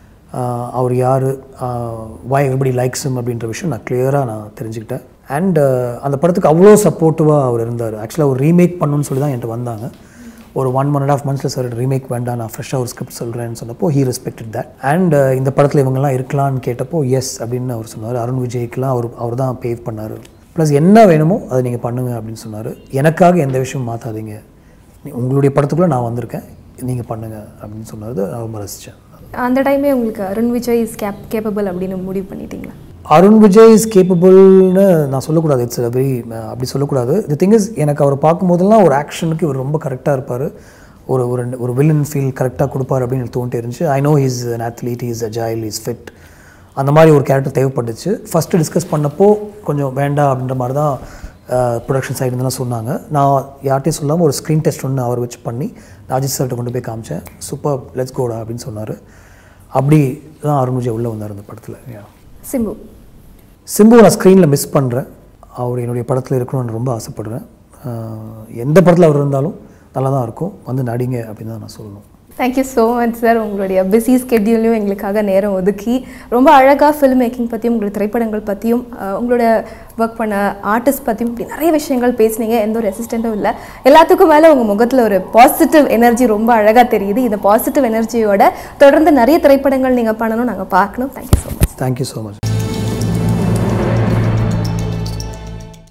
அவர் யார் வை எவ்ரிபடி லைக்ஸ் ஹிம் அப்படின்ற விஷயம் நான் கிளியராக நான் தெரிஞ்சுக்கிட்டேன் அண்ட் அந்த படத்துக்கு அவ்வளோ சப்போர்ட்டிவாக அவர் இருந்தார் ஆக்சுவலாக ஒரு ரீமேக் பண்ணணும்னு சொல்லி தான் என்கிட்ட வந்தாங்க ஒரு ஒன் ஒன் அண்ட் ஆஃப் மந்த்ஸில் சார் ரீமேக் வேண்டாம் நான் ஃப்ரெஷ்ஷாக ஒரு ஸ்கிரிப்ட் சொல்கிறேன்னு சொன்னப்போ ஹீ ரெஸ்பெக்டட் தட் அண்ட் இந்த படத்தில் இவங்கெல்லாம் இருக்கலாம்னு கேட்டப்போ எஸ் அப்படின்னு அவர் சொன்னார் அருண் விஜய்க்குலாம் அவர் அவர் தான் பேவ் பண்ணார் ப்ளஸ் என்ன வேணுமோ அதை நீங்கள் பண்ணுங்க அப்படின்னு சொன்னார் எனக்காக எந்த விஷயமும் மாற்றாதீங்க நீ- உங்களுடைய படத்துக்குள்ளே நான் வந்திருக்கேன் நீங்கள் பண்ணுங்க அப்படின்னு சொன்னது நான் ரொம்ப ரசித்தேன் அந்த டைமே உங்களுக்கு Arun Vijay is cap capable அப்படின்னு முடிவு பண்ணிட்டீங்களா அருண் விஜய் இஸ் கேப்பபிள்னு நான் சொல்லக்கூடாது இட்ஸ் வெரி அப்படி சொல்லக்கூடாது தி திங் இஸ் எனக்கு அவரை பார்க்கும்போதெல்லாம் ஒரு ஆக்ஷனுக்கு இவர் ரொம்ப கரெக்டாக இருப்பார் ஒரு ஒரு ஒரு வில்லன் ஃபீல் கரெக்டாக கொடுப்பார் அப்படின்னு எனக்கு தோணிட்டே இருந்துச்சு I know is an athlete is agile is fit அந்த மாதிரி ஒரு கேரக்டர் தேவைப்பட்டுச்சு ஃபஸ்ட்டு டிஸ்கஸ் பண்ணப்போ கொஞ்சம் வேண்டாம் அப்படின்ற மாதிரி தான் ப்ரொடக்ஷன் சைடு இருந்தெல்லாம் சொன்னாங்க நான் யார்கிட்டையும் சொல்லாமல் ஒரு ஸ்க்ரீன் டெஸ்ட் ஒன்று அவர் வச்சு பண்ணி நான் அஜித் சார்கிட்ட கொண்டு போய் காமிச்சேன் சூப்பர் லெட்ஸ் கோடா அப்படின்னு சொன்னார் அப்படி தான் அருண் விஜய் உள்ளே வந்தார் அந்த படத்தில் yeah. சிம்பு சிம்பு நான் ஸ்க்ரீனில் மிஸ் பண்ணுறேன் அவர் என்னுடைய படத்தில் இருக்கணும்னு ரொம்ப ஆசைப்படுறேன் ஆஹ் எந்த படத்தில் அவர் இருந்தாலும் நல்லா தான் இருக்கும் வந்து நடிங்க அப்படின்னு தான் நான் சொல்லணும் தேங்க்யூ ஸோ மச் சார் உங்களுடைய பிஸி ஸ்கெட்யூல்லையும் எங்களுக்காக நேரம் ஒதுக்கி ரொம்ப அழகாக ஃபில்ம் மேக்கிங் பற்றியும் உங்களுடைய திரைப்படங்கள் பற்றியும் அஹ், உங்களோட ஒர்க் பண்ண ஆர்டிஸ்ட் பற்றியும் இப்படி நிறைய விஷயங்கள் பேசுனீங்க எந்த ஒரு ரெசிஸ்டண்ட்டும் இல்லை எல்லாத்துக்கும் மேலே உங்கள் முகத்தில் ஒரு பாசிட்டிவ் எனர்ஜி ரொம்ப அழகாக தெரியுது இந்த பாசிட்டிவ் எனர்ஜியோட தொடர்ந்து நிறைய திரைப்படங்கள் நீங்கள் பண்ணணும் நாங்கள் பார்க்கணும் thank you so much thank you so much